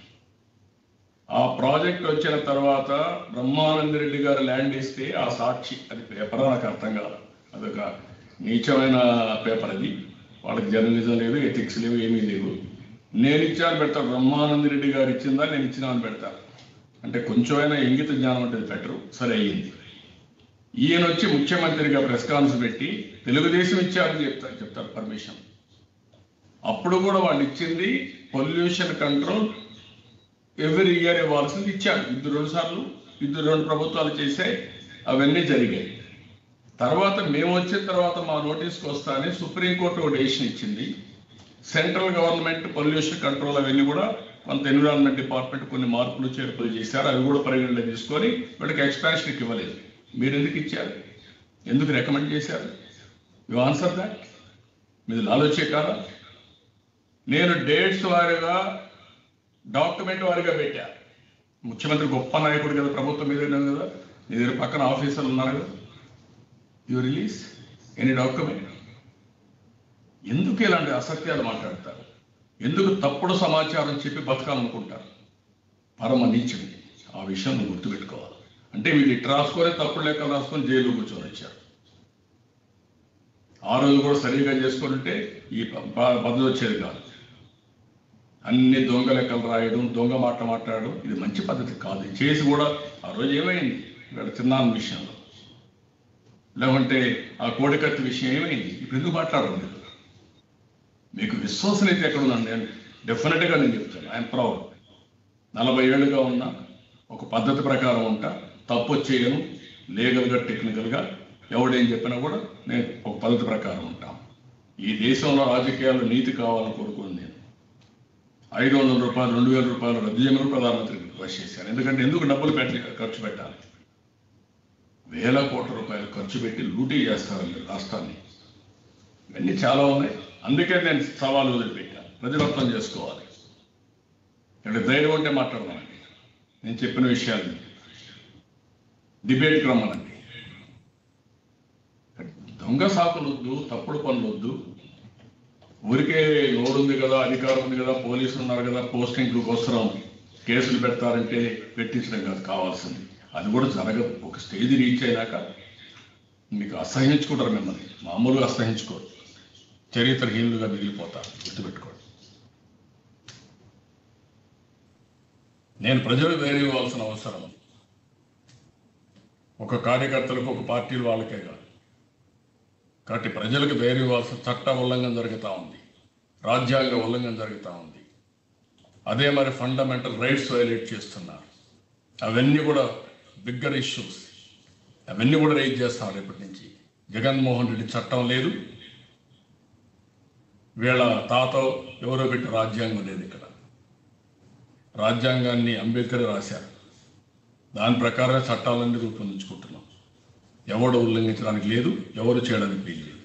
ఆ ప్రాజెక్ట్ వచ్చిన తర్వాత బ్రహ్మానంద రెడ్డి గారు ల్యాండ్ ఇస్తే ఆ సాక్షి అది పేపర్ నాకు అర్థం కాదు అదొక నీచమైన పేపర్ అది వాళ్ళకి జర్నలిజం లేదు ఎథిక్స్ లేవు ఏమీ లేవు నేను ఇచ్చాను పెడతాను బ్రహ్మానంద రెడ్డి గారు ఇచ్చిందా నేను ఇచ్చినామని పెడతాను అంటే కొంచెమైనా ఇంగిత జ్ఞానం అంటే పెట్టరు సరే అయ్యింది ఈయన వచ్చి ముఖ్యమంత్రిగా ప్రెస్ కాన్ఫరెన్స్ పెట్టి తెలుగుదేశం ఇచ్చారని చెప్తారు చెప్తారు పర్మిషన్ అప్పుడు కూడా వాళ్ళు ఇచ్చింది పొల్యూషన్ కంట్రోల్ ఎవ్రీ ఇయర్ ఇవ్వాల్సింది ఇచ్చారు ఇద్దరు రెండు సార్లు ఇద్దరు రెండు ప్రభుత్వాలు చేశాయి అవన్నీ జరిగాయి తర్వాత మేము వచ్చిన తర్వాత మా నోటీస్కి వస్తానే సుప్రీంకోర్టు ఒక డెసిషన్ ఇచ్చింది సెంట్రల్ గవర్నమెంట్ పొల్యూషన్ కంట్రోల్ అవన్నీ కూడా కొంత ఎన్విరాన్మెంట్ డిపార్ట్మెంట్ కొన్ని మార్పులు చేర్పులు చేశారు అవి కూడా పరిగణలో తీసుకొని వీళ్ళకి ఎక్స్పాన్షన్కి ఇవ్వలేదు మీరు ఎందుకు ఇచ్చారు ఎందుకు రికమెండ్ చేశారు యు ఆన్సర్ దాట్ మీది లాలోచే కాదా నేను డేట్స్ వారీగా డాక్యుమెంట్ వారీగా పెట్టా ముఖ్యమంత్రి గొప్ప నాయకుడు కదా ప్రభుత్వం మీద ఉన్నది కదా మీ దగ్గర పక్కన ఆఫీసర్లు ఉన్నారు కదా యు రిలీజ్ ఎనీ డాక్యుమెంట్ ఎందుకు ఇలాంటి అసత్యాలు మాట్లాడతారు ఎందుకు తప్పుడు సమాచారం చెప్పి బతకాలనుకుంటారు పరమ నీచుడు ఆ విషయం నువ్వు గుర్తుపెట్టుకోవాలి అంటే వీళ్ళు ఇటు రాసుకొని తప్పుడు లెక్కలు రాసుకొని జైలు కూర్చొని వచ్చారు ఆ రోజు కూడా సరిగా చేసుకొని ఉంటే ఈ ప- ప- పద్ధతి వచ్చేది కాదు అన్ని దొంగ లెక్కలు రాయడం దొంగ మాట మాట్లాడడం ఇది మంచి పద్ధతి కాదు ఇది చేసి కూడా ఆ రోజు ఏమైంది ఇక్కడ తిన్నాను విషయంలో లేకుంటే ఆ కోడికత్తి విషయం ఏమైంది ఇప్పుడు ఎందుకు మాట్లాడడం లేదు మీకు విశ్వసనీయత ఎక్కడ ఉందండి నేను డెఫినెట్గా నేను చెప్తాను ఐఎమ్ ప్రౌడ్ నలభై ఏళ్ళుగా ఉన్నా ఒక పద్ధతి ప్రకారం ఉంటా తప్పు చేయను లీగల్గా టెక్నికల్గా ఎవడేం చెప్పినా కూడా నేను ఒక పద్ధతి ప్రకారం ఉంటాను ఈ దేశంలో రాజకీయాల్లో నీతి కావాలని కోరుకుని నేను ఐదు వందల రూపాయలు రెండు వేల రూపాయలు రద్దు చేయమని ప్రధానమంత్రికి రిక్వెస్ట్ చేశాను ఎందుకంటే ఎందుకు డబ్బులు పెట్టి ఖర్చు పెట్టాలి వేల కోట్ల రూపాయలు ఖర్చు పెట్టి లూటీ చేస్తారండి రాష్ట్రాన్ని ఇవన్నీ చాలా ఉన్నాయి అందుకే నేను సవాలు వదిలిపెట్టాను ప్రజలు అర్థం చేసుకోవాలి ఇక్కడ ధైర్యం ఉంటే మాట్లాడదామండి నేను చెప్పిన విషయాలు డిబేట్కి రమ్మనండి దొంగ సాకులు వద్దు తప్పుడు పనులు వద్దు ఊరికే నోరు ఉంది కదా అధికారం ఉంది కదా పోలీసులు ఉన్నారు కదా పోస్టింగ్లు కోసం కేసులు పెడతారంటే పెట్టించడం కాదు కావాల్సింది అది కూడా జరగదు ఒక స్టేజ్ రీచ్ అయినాక మీకు అసహించుకుంటారు మిమ్మల్ని మామూలుగా అసహించుకోరు చరిత్రహీనులుగా మిగిలిపోతారు గుర్తుపెట్టుకోండి నేను ప్రజలు వేరే ఇవ్వాల్సిన అవసరం ఉంది. ఒక కార్యకర్తలకు ఒక పార్టీలు వాళ్ళకే కాదు కాబట్టి ప్రజలకు వేరే ఇవ్వాల్సిన చట్ట ఉల్లంఘన జరుగుతూ ఉంది రాజ్యాంగ ఉల్లంఘన జరుగుతూ ఉంది అదే మరి ఫండమెంటల్ రైట్స్ వైలేట్ చేస్తున్నారు అవన్నీ కూడా బిగ్గర్ ఇష్యూస్ అవన్నీ కూడా రైజ్ చేస్తాం రేపటి నుంచి జగన్మోహన్ రెడ్డి చట్టం లేదు వీళ్ళ తాత ఎవరో పెట్టి రాజ్యాంగం లేదు ఇక్కడ రాజ్యాంగాన్ని అంబేద్కర్ రాశారు దాని ప్రకారమే చట్టాలన్నీ రూపొందించుకుంటున్నాం ఎవడు ఉల్లంఘించడానికి లేదు ఎవరు చేయడానికి వీలు లేదు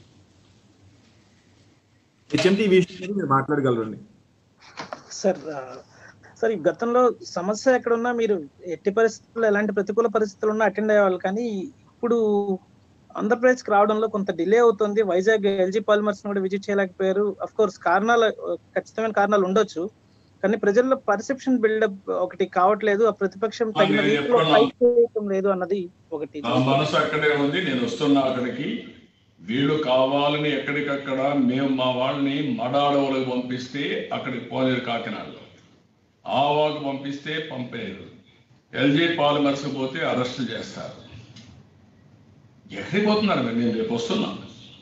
హెచ్ఎండి విషయం మీరు మాట్లాడగలరండి సార్ ఆ, సార్ ఈ గతంలో సమస్య ఎక్కడున్నా మీరు ఎట్టి పరిస్థితుల్లో ఎలాంటి ప్రతికూల పరిస్థితులు ఉన్నా అటెండ్ అయ్యేవాళ్ళు కానీ ఇప్పుడు ఆంధ్రప్రదేశ్కి రావడంలో కొంత డిలే అవుతుంది వైజాగ్ ఎల్జీ పాలిమర్స్ కూడా విజిట్ చేయలేకపోయారు అఫ్ కోర్స్ కారణాలు ఆ, ఖచ్చితమైన కారణాలు ఉండొచ్చు కానీ ప్రజల్లో పర్సెప్షన్ బిల్డప్ ఒకటి కావట్లేదు ఆ ప్రతిపక్షం తగిన అది రీతిలో ఎప్పుడన్నా- ఫైట్ చేయటం లేదు అన్నది ఒకటి నా మనసు అక్కడే ఉంది నేను వస్తున్నా అక్కడికి వీళ్ళు కావాలని ఎక్కడికక్కడ మేము మా వాళ్ళని మడాడవలకు పంపిస్తే అక్కడికి పోలేరు కాకినాడలో ఆవాకు పంపిస్తే పంపేరు ఎల్జీ పాలిమర్స్ పోతే అరెస్ట్ చేస్తారు ఎక్కడికి పోతున్నారు మరి నేను రేపు వస్తున్నాను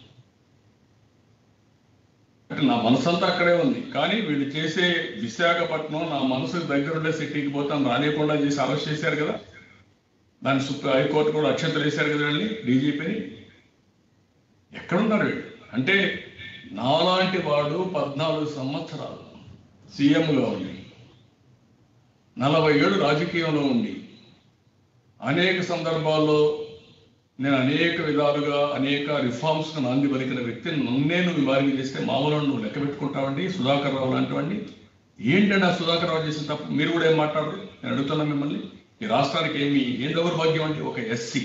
అంటే నా మనసు అంతా అక్కడే ఉంది కానీ వీళ్ళు చేసే విశాఖపట్నం నా మనసుకు దగ్గరుండే సిటీకి పోతాం రానియకుండా చేసి అరెస్ట్ చేశారు కదా దాని సుప్రీం హైకోర్టు కూడా అక్షంతలు వేశారు కదా వీళ్ళని డీజీపీని ఎక్కడున్నారు వీళ్ళు అంటే నాలాంటి వాడు పద్నాలుగు సంవత్సరాలు సీఎంగా ఉండి నలభై ఏడు రాజకీయంలో ఉండి అనేక సందర్భాల్లో నేను అనేక విధాలుగా అనేక రిఫార్మ్స్ నాంది పలికిన వ్యక్తిని నన్నే నువ్వు వివారిగా చేస్తే మామూలు నువ్వు లెక్క పెట్టుకుంటావండి సుధాకర్ రావు లాంటివండి ఏంటంటే ఆ సుధాకర్ రావు చేసిన తప్పు మీరు కూడా ఏం మాట్లాడరు నేను అడుగుతున్నా మిమ్మల్ని ఈ రాష్ట్రానికి ఏమి ఏం దౌర్భాగ్యం అంటే ఒక ఎస్సీ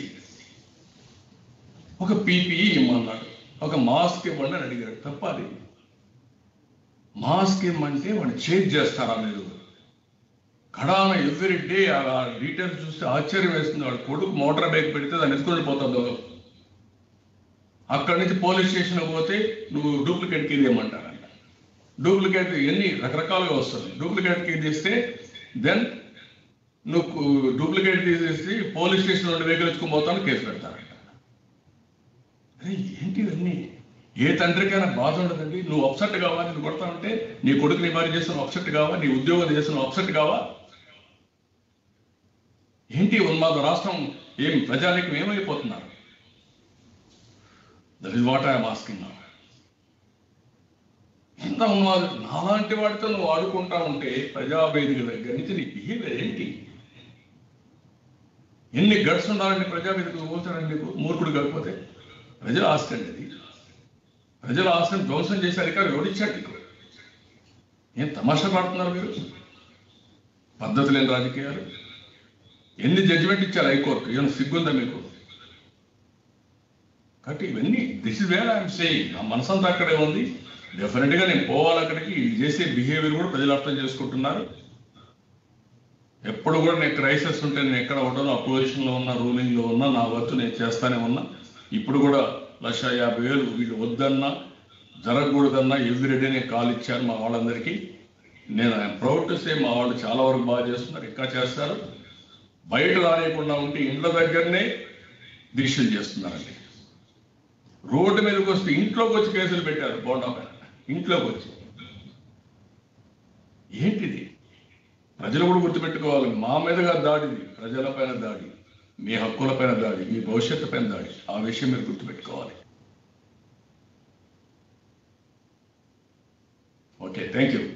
ఒక పీపీఈ ఇమ్మన్నాడు ఒక మాస్క్ ఇవ్వండి అని అడిగాడు తప్ప అది మాస్క్ ఇమ్మంటే వాడిని చేంజ్ చేస్తారా మీరు కడాన ఎవ్రీ డే ఆ డీటెయిల్స్ చూస్తే ఆశ్చర్యం వేస్తుంది వాడు కొడుకు మోటార్ బైక్ పెడితే దాన్ని ఎత్తుకొని పోతుంది అక్కడి నుంచి పోలీస్ స్టేషన్ పోతే నువ్వు డూప్లికేట్ కీ తీయమంటారంట డూప్లికేట్ ఎన్ని రకరకాలుగా వస్తుంది డూప్లికేట్ కీ తీస్తే దెన్ నువ్వు డూప్లికేట్ తీసేసి పోలీస్ స్టేషన్ నుండి వెహికల్ ఎత్తుకుని పోతాను కేసు పెడతారంట అరే ఏంటి ఇవన్నీ ఏ తండ్రికైనా బాధ ఉండదండి నువ్వు అప్సెట్ కావా నేను కొడతా ఉంటే నీ కొడుకు నీ భార్య చేసిన అప్సెట్ కావా నీ ఉద్యోగం చేసిన అప్సెట్ కావా ఏంటి ఉన్మాద రాష్ట్రం ఏం ప్రజానికి ఏమైపోతున్నారు that is what I'm asking నా ఎంత ఉన్మాద నాలాంటి వాడితో నువ్వు ఆడుకుంటా ఉంటే ప్రజావేదిక దగ్గర నుంచి నీ బిహేవియర్ ఏంటి ఎన్ని గడ్స్ ఉండాలండి ప్రజావేదిక పోతాడండి నీకు మూర్ఖుడు కాకపోతే ప్రజల ఆస్తి అండి అది ప్రజల ఆస్తిని ధ్వంసం చేసే అధికారం ఎవరిచ్చాడు నీకు ఏం తమాషా పడుతున్నారు మీరు పద్ధతి లేని రాజకీయాలు ఎన్ని జడ్జిమెంట్ ఇచ్చారు హైకోర్టు ఏమైనా సిగ్గుందా మీకు కాబట్టి ఇవన్నీ this is where I'm saying నా మనసంతా అక్కడే ఉంది డెఫినెట్ గా నేను పోవాలి అక్కడికి ఇది చేసే బిహేవియర్ కూడా ప్రజలు అర్థం చేసుకుంటున్నారు ఎప్పుడు కూడా నేను క్రైసిస్ ఉంటే నేను ఎక్కడ ఉండను అపోజిషన్ లో ఉన్నా రూలింగ్ లో ఉన్నా నా వర్క్ నేను చేస్తానే ఉన్నా ఇప్పుడు కూడా లక్ష యాభై వేలు వీళ్ళు వద్దన్నా జరగకూడదన్నా ఎవ్రీడే నేను కాల్ ఇచ్చాను మా వాళ్ళందరికీ నేను ఐఎమ్ ప్రౌడ్ టు సే మా వాళ్ళు చాలా వరకు బాగా చేస్తున్నారు ఇంకా చేస్తారు బయట రానియకుండా ఉంటే ఇండ్ల దగ్గరనే దీక్షలు చేస్తున్నారండి రోడ్డు మీదకి వస్తే ఇంట్లోకి వచ్చి కేసులు పెట్టారు బోండా పైన ఇంట్లోకి వచ్చి ఏంటిది ప్రజలు కూడా గుర్తుపెట్టుకోవాలి మా మీదుగా దాడిది ప్రజలపైన దాడి మీ హక్కులపైన దాడి మీ భవిష్యత్తు పైన దాడి ఆ విషయం మీరు గుర్తుపెట్టుకోవాలి ఓకే థ్యాంక్ యూ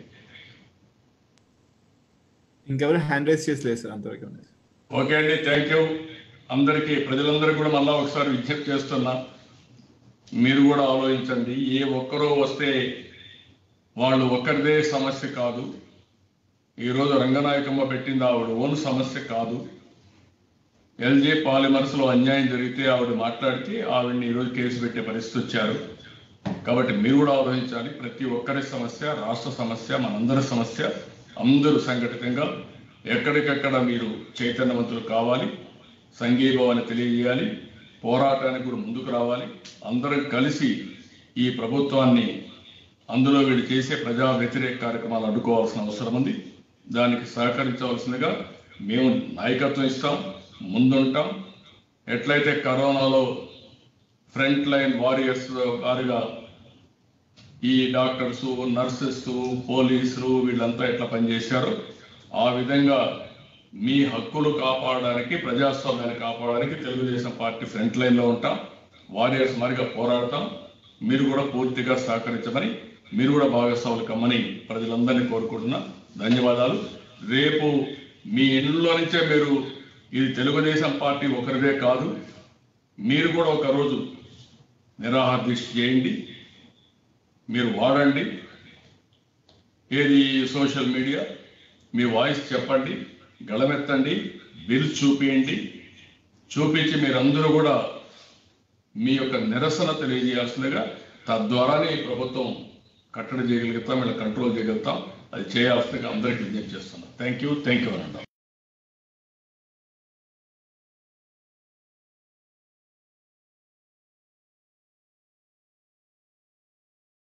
ఇంకెవరు హ్యాండ్ రైస్ చేసలేదు సార్ అంతవరకు ఉంది. ఓకే అండి థ్యాంక్ యూ అందరికీ ప్రజలందరికీ కూడా మళ్ళా ఒకసారి విజ్ఞప్తి చేస్తున్నా మీరు కూడా ఆలోచించండి ఏ ఒక్కరో వస్తే వాళ్ళు ఒక్కరిదే సమస్య కాదు ఈరోజు రంగనాయకమ్మ పెట్టింది ఆవిడ ఓన్ సమస్య కాదు ఎల్జీ పాలిమర్స్ లో అన్యాయం జరిగితే ఆవిడ మాట్లాడితే ఆవిడని ఈరోజు కేసు పెట్టే పరిస్థితి వచ్చారు కాబట్టి మీరు కూడా ఆలోచించాలి ప్రతి ఒక్కరి సమస్య రాష్ట్ర సమస్య మనందరి సమస్య అందరూ సంఘటితంగా ఎక్కడికెక్కడ మీరు చైతన్యవంతులు కావాలి సంఘీభావాన్ని తెలియజేయాలి పోరాటానికి కూడా ముందుకు రావాలి అందరం కలిసి ఈ ప్రభుత్వాన్ని అందులో వీళ్ళు చేసే ప్రజా వ్యతిరేక కార్యక్రమాలు అడ్డుకోవాల్సిన అవసరం ఉంది దానికి సహకరించవలసిందిగా మేము నాయకత్వం ఇస్తాం ముందుంటాం ఎట్లయితే కరోనాలో ఫ్రంట్ లైన్ వారియర్స్ వారిగా ఈ డాక్టర్స్ నర్సెస్ పోలీసులు వీళ్ళంతా ఎట్లా పనిచేశారో ఆ విధంగా మీ హక్కులు కాపాడడానికి ప్రజాస్వామ్యాన్ని కాపాడడానికి తెలుగుదేశం పార్టీ ఫ్రంట్ లైన్లో ఉంటాం వారియర్స్ మరిగా పోరాడతాం మీరు కూడా పూర్తిగా సహకరించమని మీరు కూడా భాగస్వాములు కమ్మని ప్రజలందరినీ కోరుకుంటున్నా ధన్యవాదాలు రేపు మీ ఇంట్లో నుంచే మీరు ఇది తెలుగుదేశం పార్టీ ఒకరిదే కాదు మీరు కూడా ఒక రోజు నిరాహార దీక్ష చేయండి మీరు వాడండి ఏది సోషల్ మీడియా మీ వాయిస్ చెప్పండి గళమెత్తండి బిల్ చూపియండి చూపించి మీరందరూ కూడా మీ యొక్క నిరసన తెలియజేయాల్సిందిగా తద్వారానే ఈ ప్రభుత్వం కట్టడి చేయగలుగుతాం వీళ్ళ కంట్రోల్ చేయగలుగుతాం అది చేయాల్సిందిగా అందరికీ విజ్ఞప్తి చేస్తున్నాం థ్యాంక్ యూ థ్యాంక్ యూ అనండి